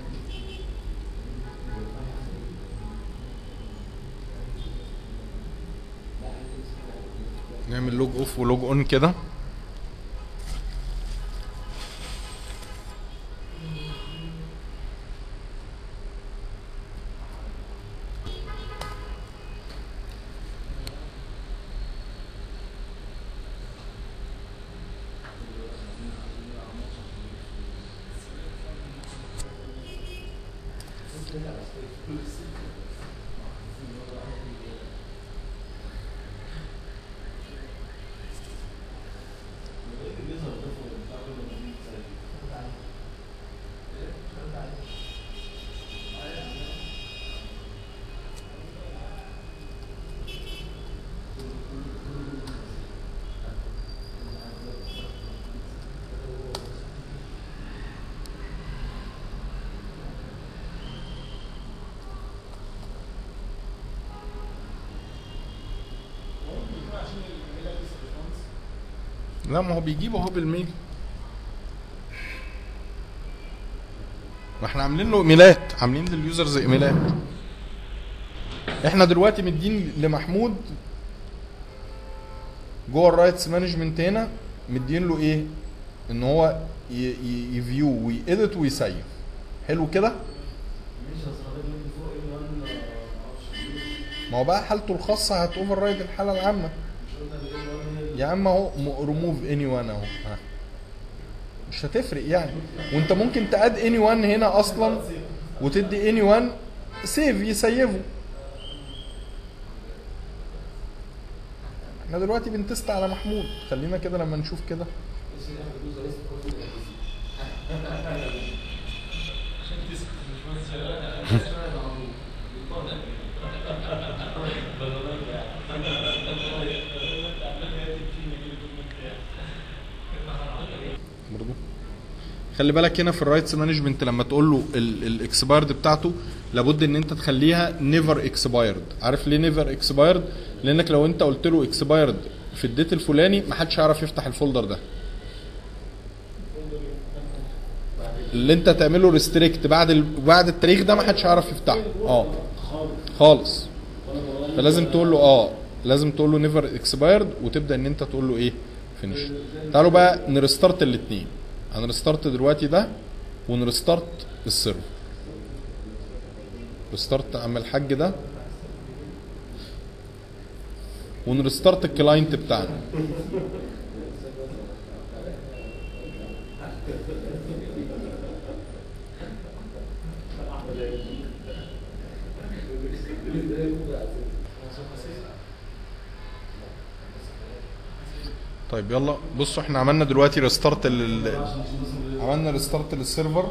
نعمل لوج اوف ولوج اون كده لا ما هو بيجيبه اهو بالميل ما احنا عاملين له ايميلات عاملين لليوزرز ايميلات احنا دلوقتي مدين لمحمود جوه الرايتس مانجمنت هنا مدين له ايه ان هو يفيو ويأديت ويسيف حلو كده ماشي اصل حضرتك من فوق ايه وان معرفش ما هو بقى حالته الخاصه هتوفر رايد الحاله العامه مش قلنا ان ايه وان هي يا عم اهو ريموف اني وان اهو ها. مش هتفرق يعني وانت ممكن تاد اني وان هنا اصلا وتدي اني وان سيف يسيفه احنا دلوقتي بنتست على محمود خلينا كده لما نشوف كده برضو خلي بالك هنا في الرايتس مانجمنت لما تقول له الاكسبايرد بتاعته لابد ان انت تخليها نيفر اكسبايرد عارف ليه نيفر اكسبايرد لانك لو انت قلت له اكسبايرد في الديت الفلاني ما حدش هيعرف يفتح الفولدر ده اللي انت تعمله ريستريكت بعد ال... بعد التاريخ ده ما حدش هيعرف يفتحه اه خالص فلازم تقول له اه لازم تقول له نيفر اكسبايرد وتبدا ان انت تقول له ايه فينيش تعالوا بقى نرستارت الاثنين هنرستارت دلوقتي ده ونرستارت السيرفر ريستارت عم الحاج ده ونرستارت الكلاينت بتاعنا طيب يلا بصوا احنا عملنا دلوقتي ريستارت لل عملنا ريستارت للسيرفر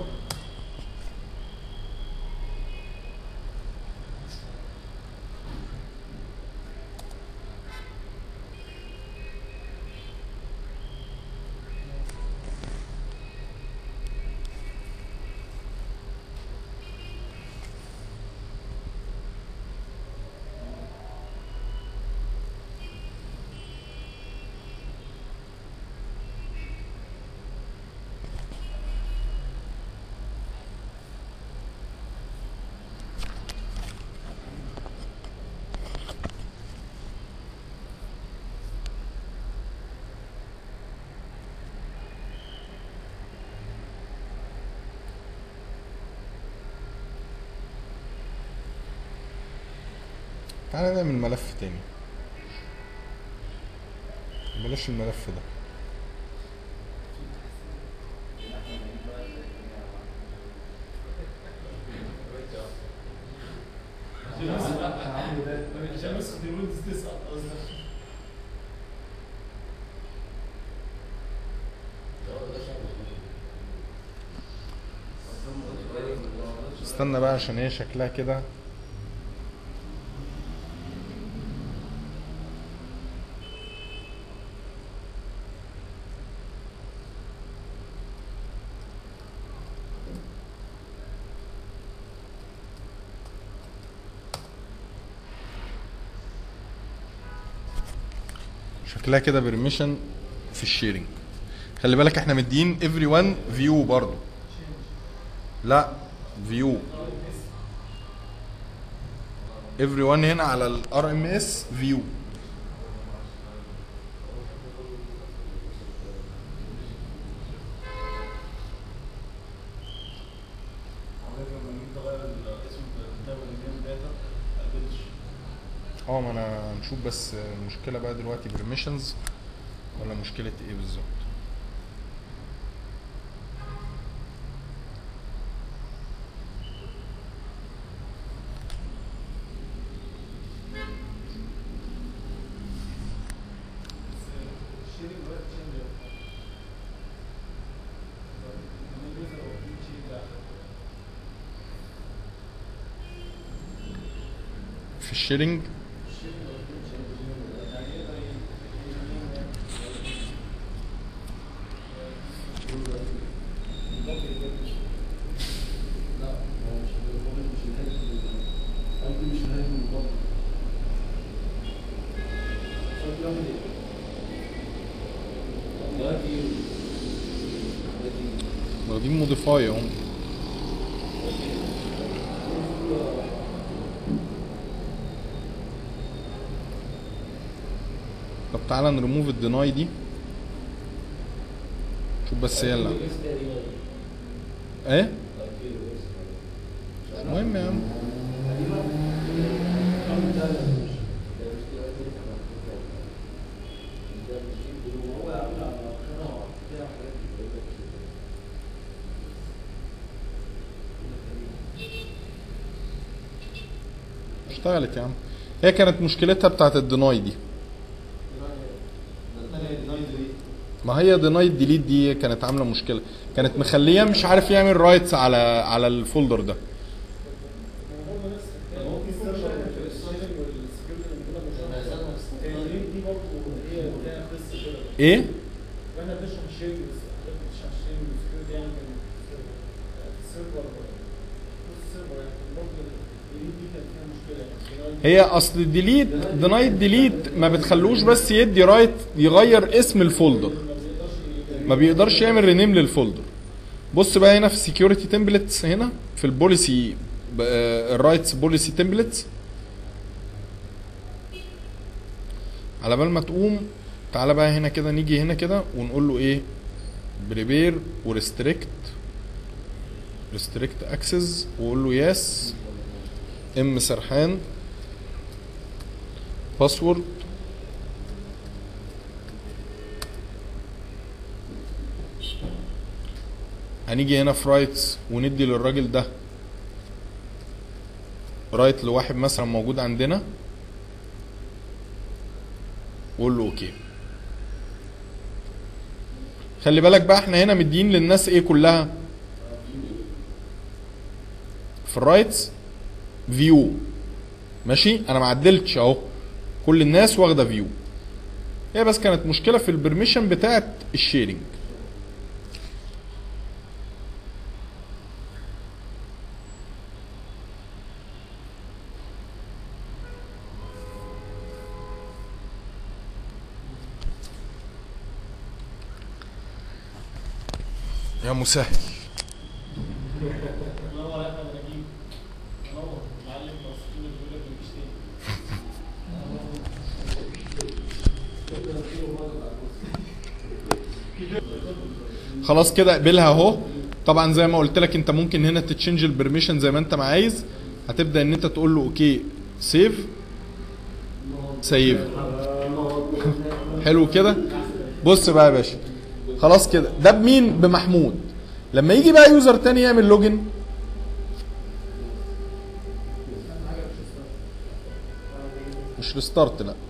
تعالى نعمل ملف تاني بلاش الملف ده عشان بس في ويندوز تسقط قصدك استنى بقى عشان هي شكلها كده شكلها كده بيرميشن في الشيرنج خلي بالك احنا مدين everyone فيو برضو لا فيو everyone هنا على الار ام اس فيو اه ما انا هنشوف بس المشكله بقى دلوقتي بريميشنز ولا مشكله ايه بالظبط الشيرنج بقى تشينج اليوزر او في تشينج ده في الشيرنج واخدين موديفاي اهو طب تعالى نريموف الديناي دي شوف بس هي اللي ايه مش مهم يا عم اشتغلت يا عم هي كانت مشكلتها بتاعت الديناي دي ما هي ديناي ديليت دي كانت عامله مشكله كانت مخليه مش عارف يعمل رايتس على على الفولدر ده الموضوع نفس هو في سيرفر في الشيرنج والسكيورتي اللي كنا بنشرحها اللينك دي برضه هي ليها قصه كده ايه واحنا بنشرح الشيرنج بس حضرتك بتشرح الشيرنج والسكيورتي يعني كان في السيرفر في السيرفر يعني برضه اللينك دي كانت فيها مشكله يعني هي اصل الديليت دينايت ديليت ما بتخلوش بس يدي رايت يغير اسم الفولدر ما بيقدرش يعمل رينيم للفولدر بص بقى هنا في السكيورتي تمبلتس هنا في البوليسي الرايتس بوليسي تمبلتس على بال ما تقوم تعالى بقى هنا كده نيجي هنا كده ونقول له ايه بريبير وريستريكت ريستريكت اكسس وقول له يس ام سرحان باسورد هنيجي هنا في رايتس وندي للراجل ده رايت لواحد مثلا موجود عندنا وقول له اوكي خلي بالك بقى احنا هنا مدين للناس ايه كلها في الرايتس فيو ماشي انا ما عدلتش اهو كل الناس واخده فيو هي بس كانت مشكله في البرميشن بتاعت الشيرنج يا مسهل منور يا احمد نجيب منور معلم مسؤول بيقول لك مفيش تاني خلاص كده اقبلها اهو طبعا زي ما قلت لك انت ممكن هنا تتشنج البرميشن زي ما انت ما عايز هتبدا ان انت تقول له اوكي سيف سيف حلو كده بص بقى يا باشا خلاص كده ده بمين بمحمود لما يجي بقى يوزر تاني يعمل لوجن مش ريستارت لا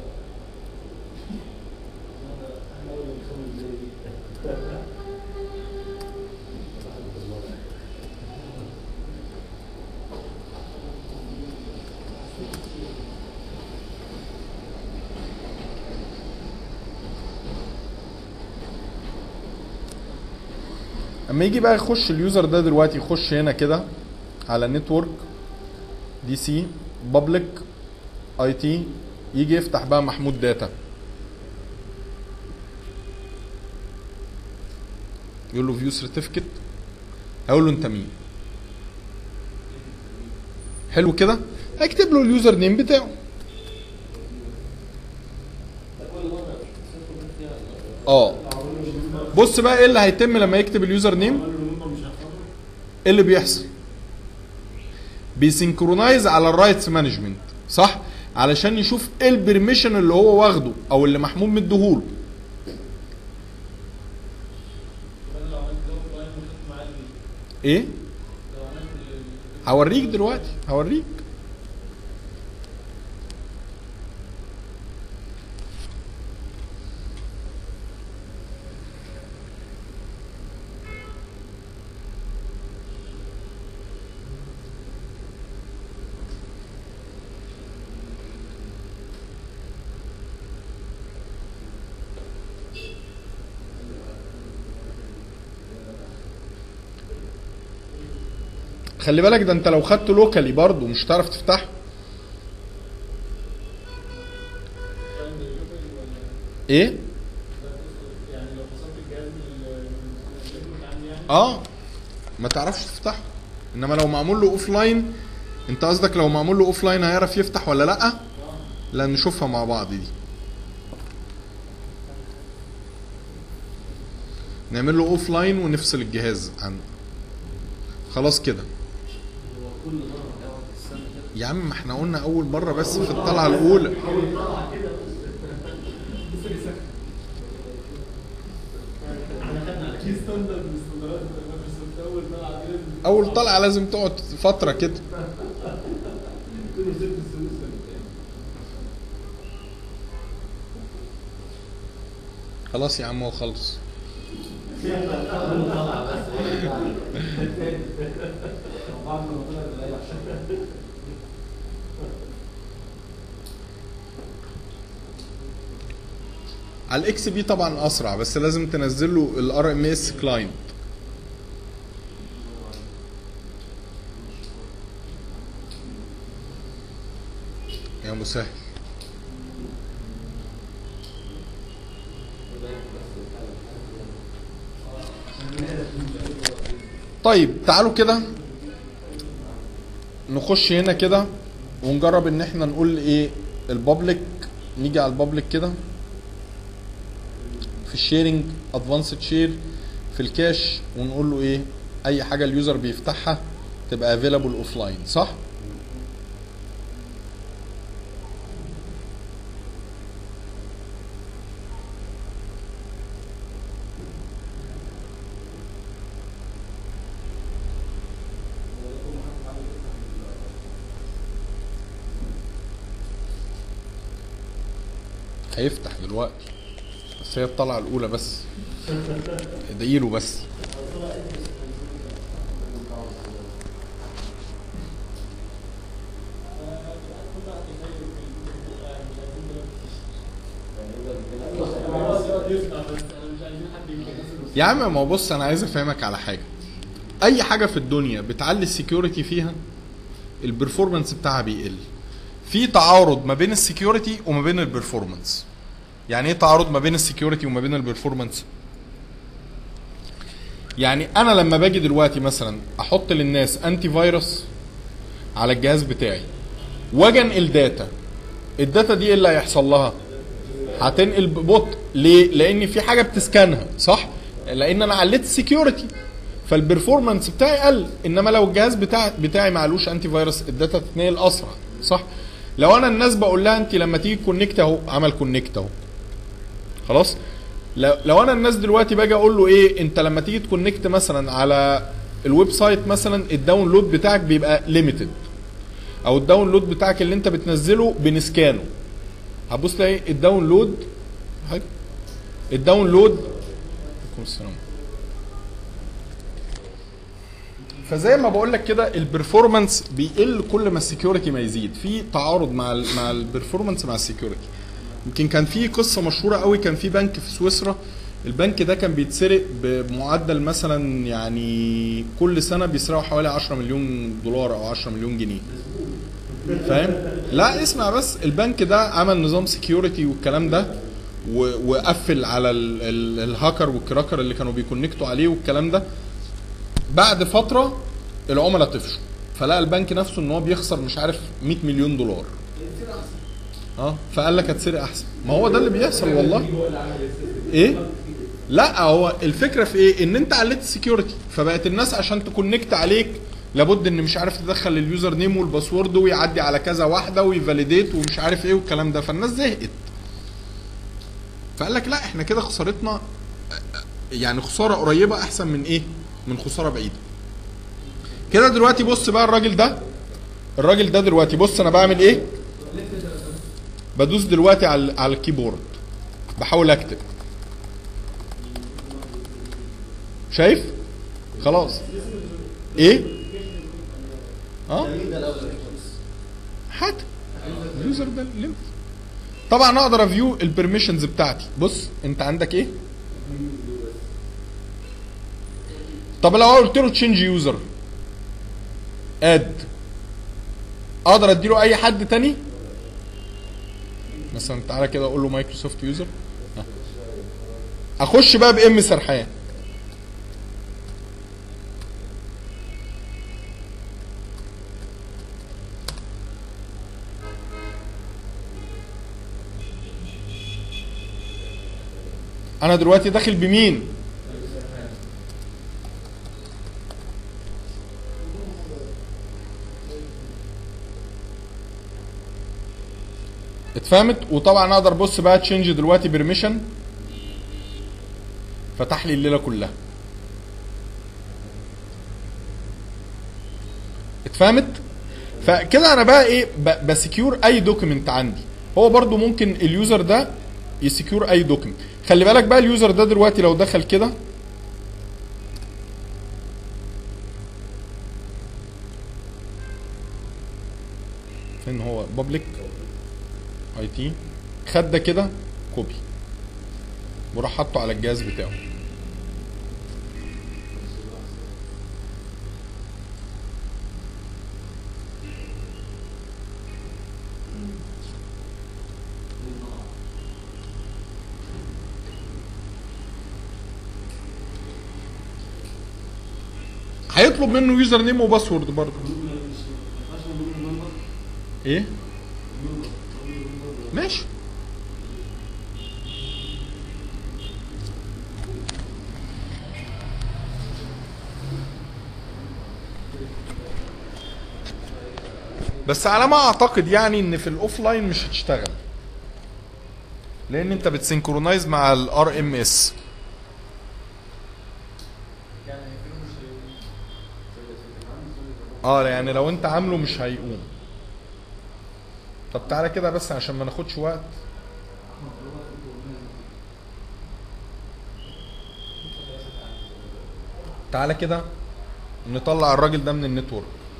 اما يجي بقى يخش اليوزر ده دلوقتي يخش هنا كده على نتورك دي سي بابليك اي تي يجي يفتح بقى محمود داتا يقول له فيو سيرتيفيكت هيقول له انت مين حلو كده هيكتب له اليوزر نيم بتاعه اه بص بقى ايه اللي هيتم لما يكتب اليوزر نيم ايه اللي بيحصل بيسنكرونايز على الرايتس مانجمنت صح علشان يشوف ايه البرميشن اللي هو واخده او اللي محمود مديهوله انا لو عملت لو لاين وخدت معاه ال- ايه لو عملت ال- هوريك دلوقتي هوريك خلي بالك ده انت لو خدته لوكالي برضه مش هتعرف تفتحه لاين دليفري ولا ايه يعني لو فصلت الجهاز من ال- من النتورك عندي يعني اه ما تعرفش تفتحه انما لو معمول له اوف لاين انت قصدك لو معمول له اوف لاين هيعرف يفتح ولا لا لا نشوفها مع بعض دي نعمل له اوف لاين ونفصل الجهاز عن خلاص كده يا عم ما احنا قلنا اول مره بس في الطلعه الاولى في ستاندرد من ستاندرات مايكروسوفت اول ما عدلت اول طلعه لازم تقعد فتره كده خلاص يا عم هو خلص على الاكس بي طبعا اسرع بس لازم تنزل له الار ام اس كلاينت يا مسهل طيب تعالوا كده نخش هنا كده ونجرب ان احنا نقول ايه البابليك نيجي على البابليك كده في الشيرنج ادفانسد شير في الكاش ونقول له ايه اي حاجه اليوزر بيفتحها تبقى افيلابل اوف لاين صح هيفتح دلوقتي بس هي الطلعه الاولى بس ادعي له بس يا عم ما هو بص انا عايز افهمك على حاجه اي حاجه في الدنيا بتعلي السكيورتي فيها البرفورمانس بتاعها بيقل في تعارض ما بين السكيورتي وما بين البرفورمانس يعني ايه تعارض ما بين السكيورتي وما بين البرفورمانس يعني انا لما باجي دلوقتي مثلا احط للناس انتي فيروس على الجهاز بتاعي واجي انقل داتا الداتا دي ايه اللي هيحصل لها هتنقل ببطء ليه لان في حاجه بتسكانها صح لان انا عليت السكيورتي فالبرفورمانس بتاعي قل انما لو الجهاز بتاع بتاعي معلوش انتي فيروس الداتا تتنقل اسرع صح لو انا الناس بقول لها انت لما تيجي كونكت اهو عمل كونكت اهو خلاص لو, لو انا الناس دلوقتي باجي اقول له ايه انت لما تيجي تكونكت مثلا على الويب سايت مثلا الداونلود بتاعك بيبقى ليميتد او الداونلود بتاعك اللي انت بتنزله بنسكانه هتبص تلاقي الداونلود حاجة. الداونلود عليكم السلام فزي ما بقول لك كده البرفورمانس بيقل كل ما السكيورتي ما يزيد في تعارض مع ال مع البرفورمانس مع السكيورتي يمكن كان في قصه مشهوره قوي كان في بنك في سويسرا البنك ده كان بيتسرق بمعدل مثلا يعني كل سنه بيسرقوا حوالي 10 مليون دولار او 10 مليون جنيه فاهم لا اسمع بس البنك ده عمل نظام سكيورتي والكلام ده و- وقفل على ال- ال- الهاكر والكراكر اللي كانوا بيكونكتوا عليه والكلام ده بعد فتره العملاء طفشوا فلقى البنك نفسه ان هو بيخسر مش عارف 100 مليون دولار اه فقال لك هتسرق احسن ما هو ده اللي بيحصل والله ايه لا هو الفكره في ايه ان انت عليت السكيورتي فبقت الناس عشان تكونكت عليك لابد ان مش عارف تدخل اليوزر نيم والباسورد ويعدي على كذا واحده ويفاليديت ومش عارف ايه والكلام ده فالناس زهقت فقال لك لا احنا كده خسارتنا يعني خساره قريبه احسن من ايه من خساره بعيده كده دلوقتي بص بقى الراجل ده الراجل ده دلوقتي بص انا بعمل ايه بدوس دلوقتي على على الكيبورد بحاول اكتب شايف خلاص ايه اه حاجه اليوزر ده لينك طبعا اقدر افيو البرميشنز بتاعتي بص انت عندك ايه طب لو قلت له تشينج يوزر اد اقدر اديله اي حد تاني مثلا تعالى كده اقول له مايكروسوفت يوزر اخش بقى بام سرحان انا دلوقتي داخل بمين اتفهمت وطبعا اقدر بص بقى تشينج دلوقتي بيرميشن فتح لي الليله كلها اتفهمت فكده انا بقى ايه ب- بسكيور اي دوكيمنت عندي هو برضو ممكن اليوزر ده يسكيور اي دوكيمنت خلي بالك بقى اليوزر ده دلوقتي لو دخل كده فين هو بابليك اي تي خد ده كده كوبي وراح حاطه على الجهاز بتاعه هيطلب منه يوزر نيم وباسورد برضه ايه ماشي بس على ما اعتقد يعني ان في الاوف لاين مش هتشتغل لان انت بتسنكرونايز مع الار ام اس اه يعني لو انت عامله مش هيقوم طب تعالى كده بس عشان ما ناخدش وقت تعالى كده نطلع الراجل ده من النتورك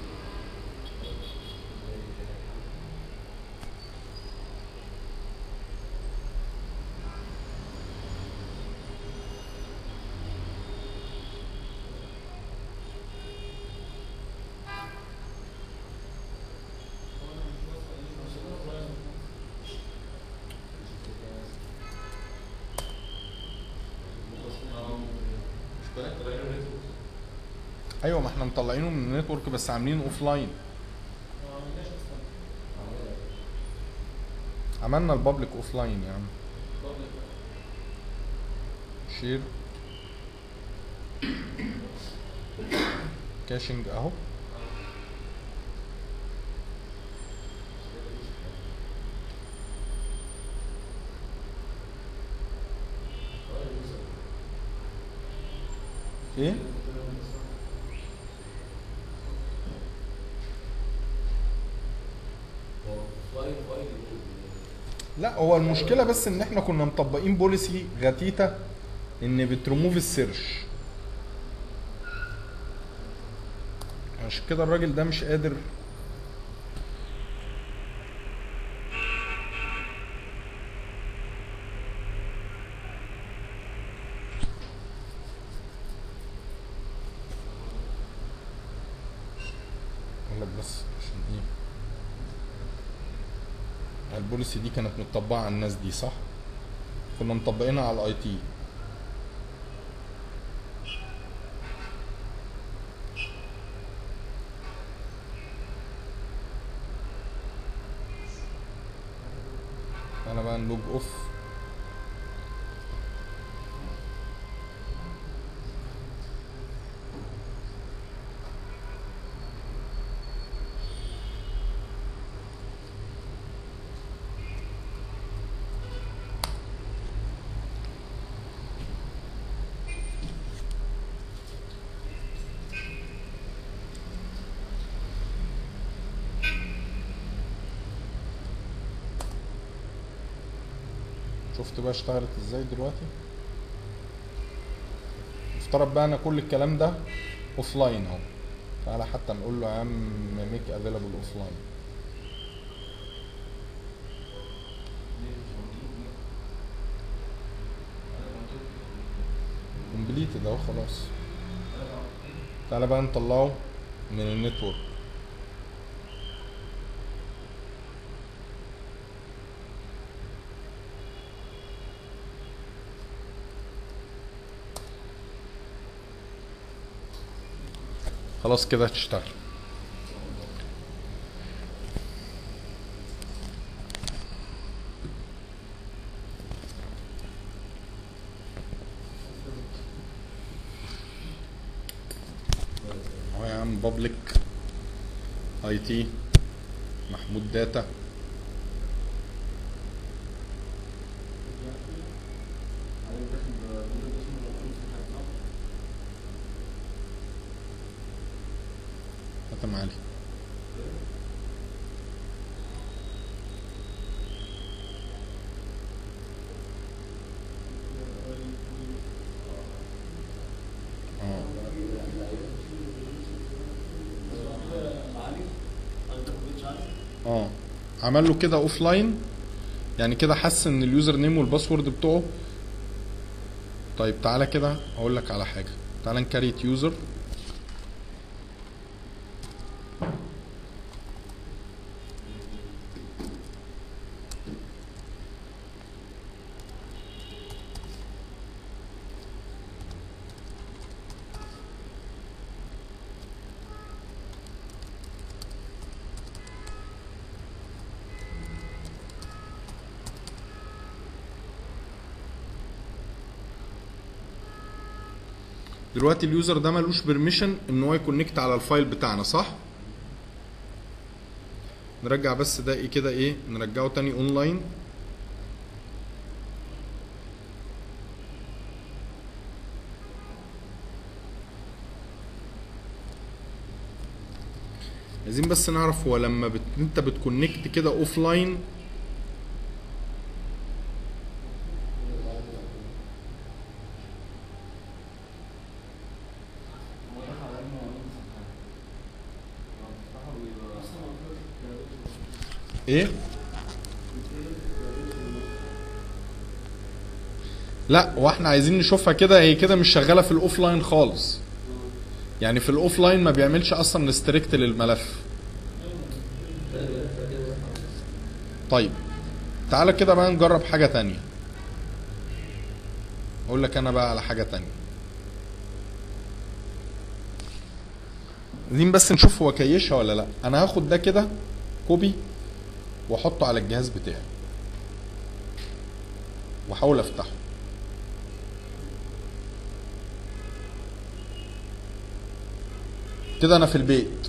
ايوه ما احنا مطلعينه من النتورك بس عاملينه اوف لاين عملنا البابليك اوف لاين يا عم شير كاشنج اهو ايه لا هو المشكله بس ان احنا كنا مطبقين بوليسي غتيته ان بترموف السيرش عشان كده الراجل ده مش قادر اقول لك بس عشان ايه البوليسي دي كانت متطبقه على الناس دي صح كنا مطبقينها على الاي تي انا بقى نلوج اوف شفت بقى اشتغلت ازاي دلوقتي افترض بقى انا كل الكلام ده اوف لاين اهو تعالى حتى نقول له يا عم ميك افيلابل اوف لاين كومبليتد اهو خلاص تعالى بقى نطلعه من النتورك خلاص كده هتشتغل اهو يا عم بابليك اي تي محمود داتا ختم علي اه اه عمل له كده اوف لاين يعني كده حس ان اليوزر نيم والباسورد بتوعه طيب تعالى كده اقول لك على حاجه تعالى نكريت يوزر دلوقتي اليوزر ده ملوش بيرميشن ان هو يكونكت على الفايل بتاعنا صح نرجع بس ده ايه كده ايه نرجعه تاني اونلاين عايزين بس نعرف هو لما بت... انت بتكونكت كده اوف لاين ايه لا واحنا عايزين نشوفها كده هي كده مش شغاله في الاوف لاين خالص يعني في الاوف لاين ما بيعملش اصلا ريستريكت للملف طيب تعالى كده بقى نجرب حاجه تانية اقول لك انا بقى على حاجه تانية عايزين بس نشوف هو كيشها ولا لا انا هاخد ده كده كوبي واحطه على الجهاز بتاعي واحاول افتحه كده انا في البيت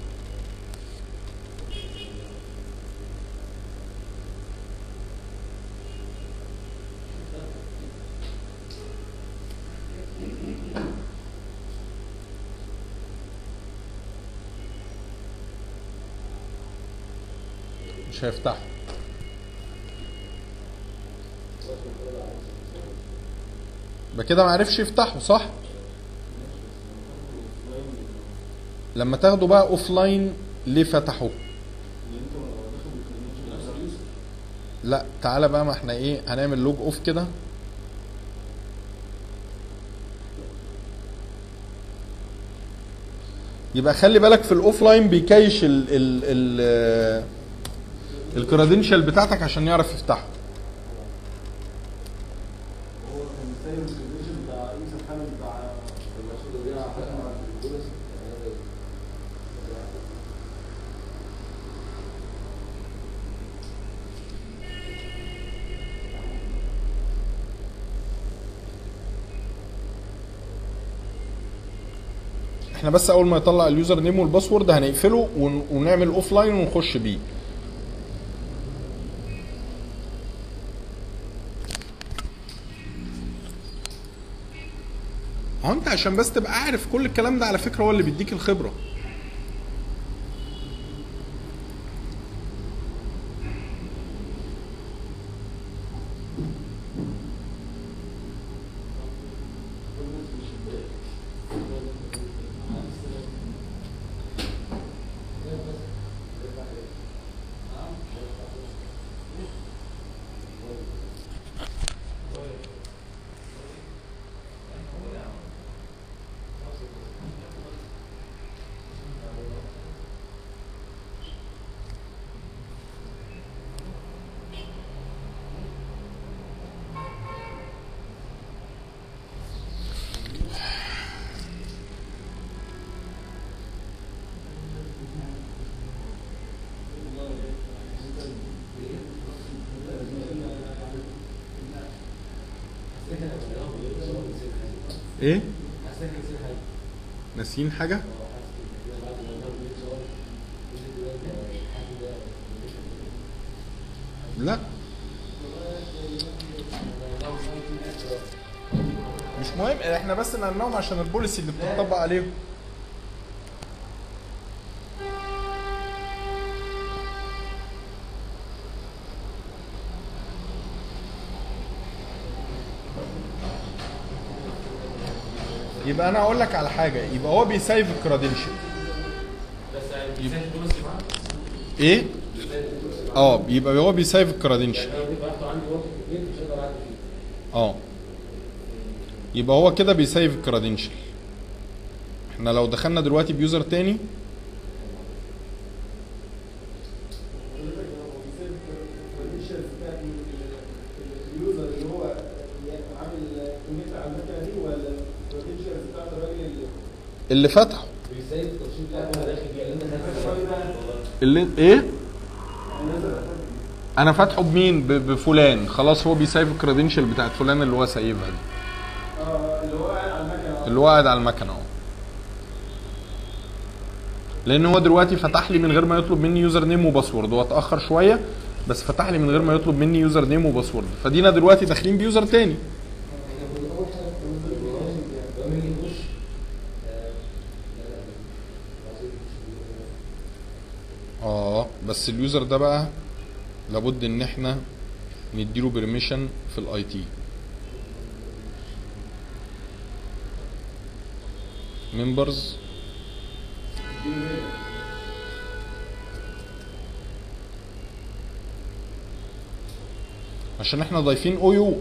مش هيفتحه يبقى كده ما عرفش يفتحه صح لما تاخده بقى اوف لاين ليه فتحه لا تعالى بقى ما احنا ايه هنعمل لوج اوف كده يبقى خلي بالك في الاوف لاين بيكيش ال ال ال الكريدنشال بتاعتك عشان يعرف يفتحه هو كان سايب الكونديشن بتاع يوسف حامد بتاع احنا بس اول ما يطلع اليوزر نيم والباسورد هنقفله ون- ونعمل اوف لاين ونخش بيه هو انت عشان بس تبقى عارف كل الكلام ده على فكره هو اللي بيديك الخبره ايه ناسيين حاجه لا مش مهم احنا بس نقلناهم عشان البوليسي اللي بتطبق عليهم يبقى انا هقول لك على حاجه يبقى هو بيسيف الكريدنشال ايه اه يبقى هو بيسيف الكريدنشال اه يبقى هو كده بيسيف الكريدنشال احنا لو دخلنا دلوقتي بيوزر تاني الكونديشن بتاعت اليوزر اللي هو عامل كونكت على المكنه دي ولا الكونديشن بتاعت الراجل اللي اللي فتحه بيسيب الترشيد بتاعه وانا داخل بيه لان اللي ايه انا فاتحه بمين ب- بفلان خلاص هو بيسيف الكريدنشال بتاعت فلان اللي هو سايبها دي اه اللي هو قاعد على المكنه اللي هو قاعد على المكنه اهو لان هو دلوقتي فتح لي من غير ما يطلب مني يوزر نيم وباسورد هو اتاخر شويه بس فتح لي من غير ما يطلب مني يوزر نيم وباسورد فدينا دلوقتي داخلين بيوزر تاني اه بس اليوزر ده بقى لابد ان احنا نديله بيرميشن في الاي تي ممبرز عشان احنا ضايفين او يو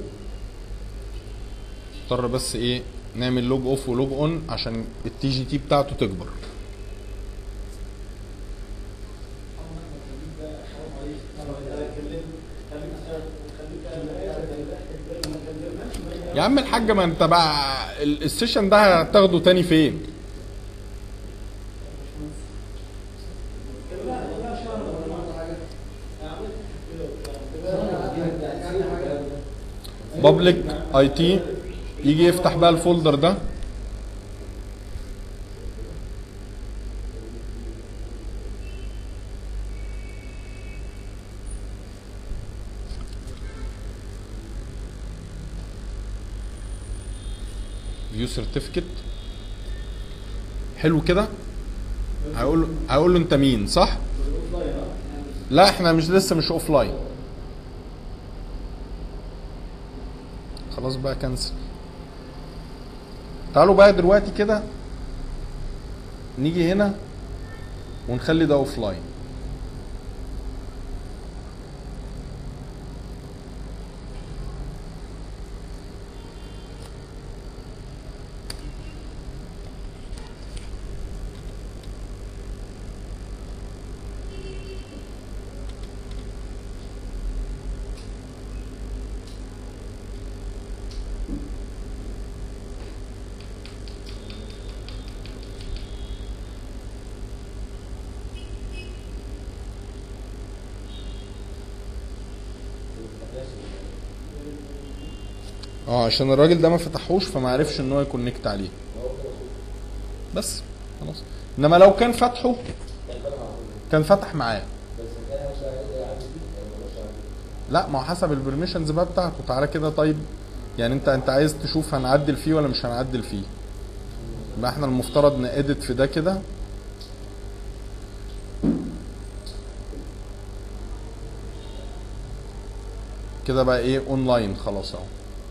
اضطر بس ايه نعمل لوج اوف ولوج اون عشان التي جي تي بتاعته تكبر يا عم الحاج ما انت بقى ال- السيشن ده هتاخده تاني فين بابليك اي تي يجي يفتح بقى الفولدر ده فيو سيرتيفيكت حلو كده هيقول له هيقول له انت مين صح لا احنا مش لسه مش اوف لاين خلاص بقى كنسل تعالوا بقى دلوقتي كده نيجي هنا ونخلي ده اوف لاين اه عشان الراجل ده ما فتحوش فما عرفش ان هو يكونكت عليه بس خلاص انما لو كان فتحه كان فتح معاه لا ما هو حسب البرميشنز بقى بتاعته تعالى كده طيب يعني انت انت عايز تشوف هنعدل فيه ولا مش هنعدل فيه يبقى احنا المفترض نأدت في ده كده كده بقى ايه اونلاين خلاص اهو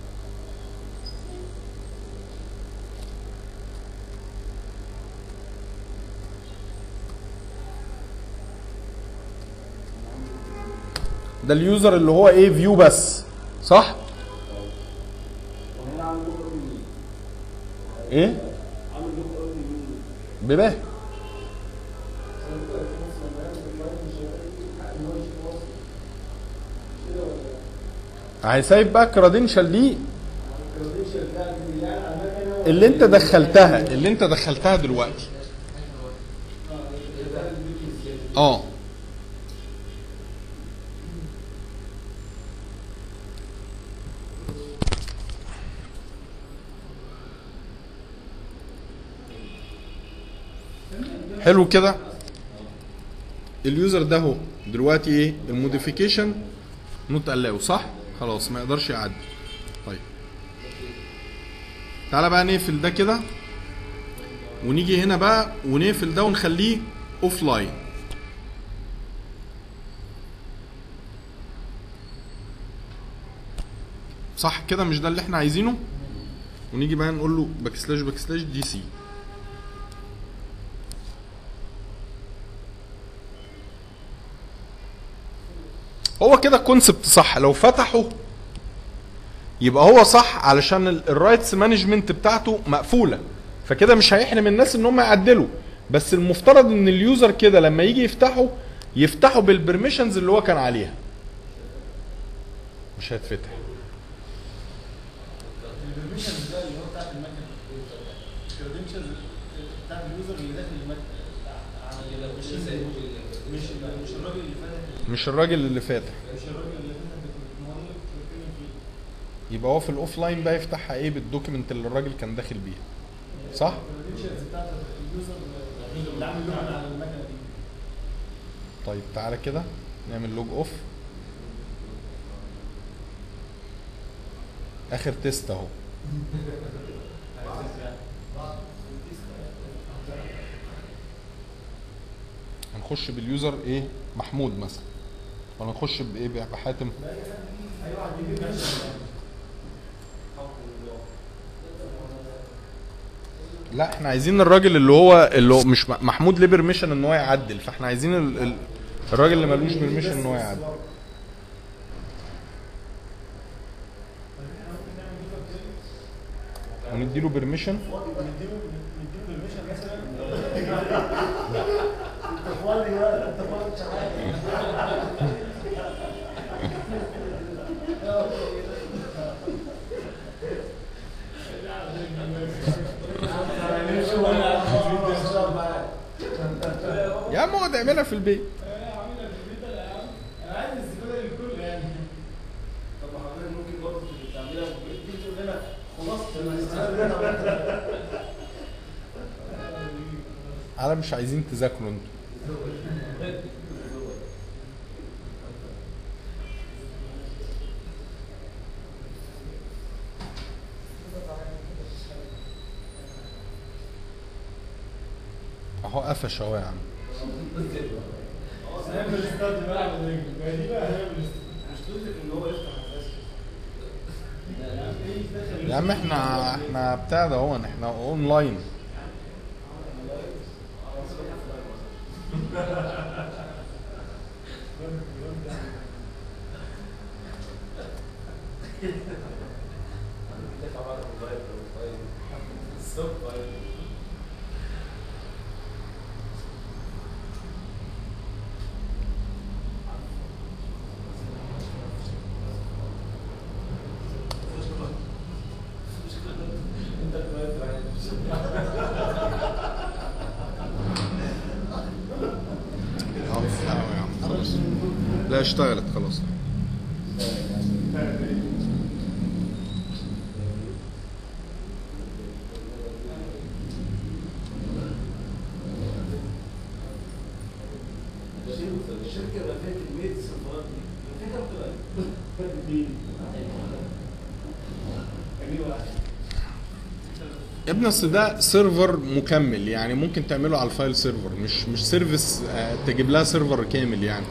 ده اليوزر اللي هو ايه فيو بس صح وهنا عامل لوك اوت يمين ايه عامل لوك اوت يمين بباه انا ممكن اكون مثلا بعمل اللاين مش هيبقى حق ان هو يشوف وصل مش كده ولا هيسايب بقى كرادنشال دي الكريدنشال بتاعك دي يعني اماكن هو اللي انت دخلتها اللي انت دخلتها دلوقتي اه حلو كده اليوزر ده اهو دلوقتي ايه الموديفيكيشن نوت الاو صح خلاص ما يقدرش يعدي طيب تعالى بقى نقفل ده كده ونيجي هنا بقى ونقفل ده ونخليه اوف لاين صح كده مش ده اللي احنا عايزينه ونيجي بقى نقول له باك سلاش باك سلاش دي سي هو كده الكونسبت صح لو فتحه يبقى هو صح علشان الرايتس مانجمنت بتاعته مقفوله فكده مش هيحرم الناس ان هم يعدلوا بس المفترض ان اليوزر كده لما يجي يفتحه يفتحه بالبرميشنز اللي هو كان عليها مش هيتفتح البرميشنز ده اللي هو بتاعت المكنه الكريدنشالز بتاعت اليوزر اللي داخل المكنه على الماشين مش مش الراجل اللي فاتح مش الراجل اللي فاتح مش الراجل اللي فاتح الموضوع اللي كنت بتكلم فيه يبقى هو في الاوف لاين بقى يفتحها ايه بالدوكيمنت اللي الراجل كان داخل بيها صح الكريدنشالز بتاعت اليوزر اللي عامل لوك على المكنه دي طيب تعالى كده نعمل لوج اوف اخر تيست اهو هنخش باليوزر ايه محمود مثلا ولا نخش بايه بحاتم لا احنا عايزين الراجل اللي هو اللي هو مش م- محمود ليه بيرميشن ان هو يعدل فاحنا عايزين ال... ال... الراجل اللي ملوش بيرميشن ان هو يعدل ونديله بيرميشن يا عم اقعد اعملها في البيت انا عايز الاستفاده للكل يعني طب ما حضرتك ممكن برضه تبقى تعملها في البيت دي تقول لنا خلاصه الاستفاده انا مش عايزين تذاكروا انتوا اهو قفش اهو يا عم ستارت بقى على الرجل ما هي دي بقى هنعمل مش لوجيك ان هو يفتح اساسا يا عم احنا احنا بتاع ده هو احنا اونلاين اه يا عم خلاص لا اشتغلت خلاص الشركه بقى فيها كميه سفرات دي الفكره بتبقى يا ابني اصل ده سيرفر مكمل يعني ممكن تعمله على الفايل سيرفر مش مش سيرفيس آه، تجيب لها سيرفر كامل يعني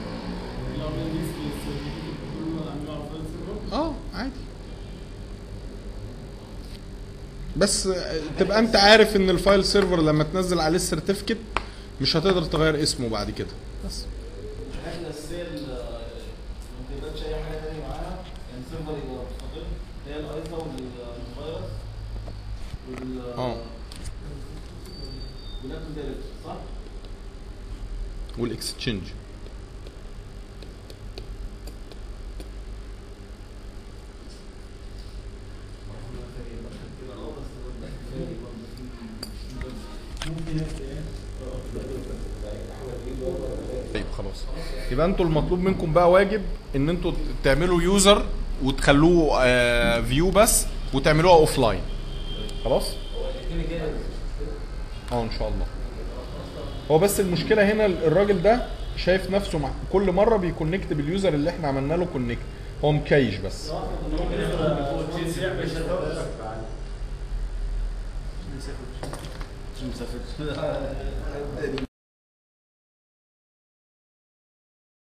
اه عادي بس آه، تبقى انت عارف ان الفايل سيرفر لما تنزل عليه السيرتيفيكت مش هتقدر تغير اسمه بعد كده بس الحاجه الاساسيه اللي ما تقدرش اي حاجه تانية معاها يعني السيرفر يبقى مستقل هي الايزا والفيروس وال اه. والاكتف دايركتوري صح؟ والاكستشينج طيب خلاص يبقى انتوا المطلوب منكم بقى واجب ان انتوا تعملوا يوزر وتخلوه فيو بس وتعملوها اوف لاين خلاص اه ان شاء الله هو بس المشكله هنا الراجل ده شايف نفسه مع كل مره بيكونكت باليوزر اللي احنا عملنا له كونكت هو مكيش بس مسافر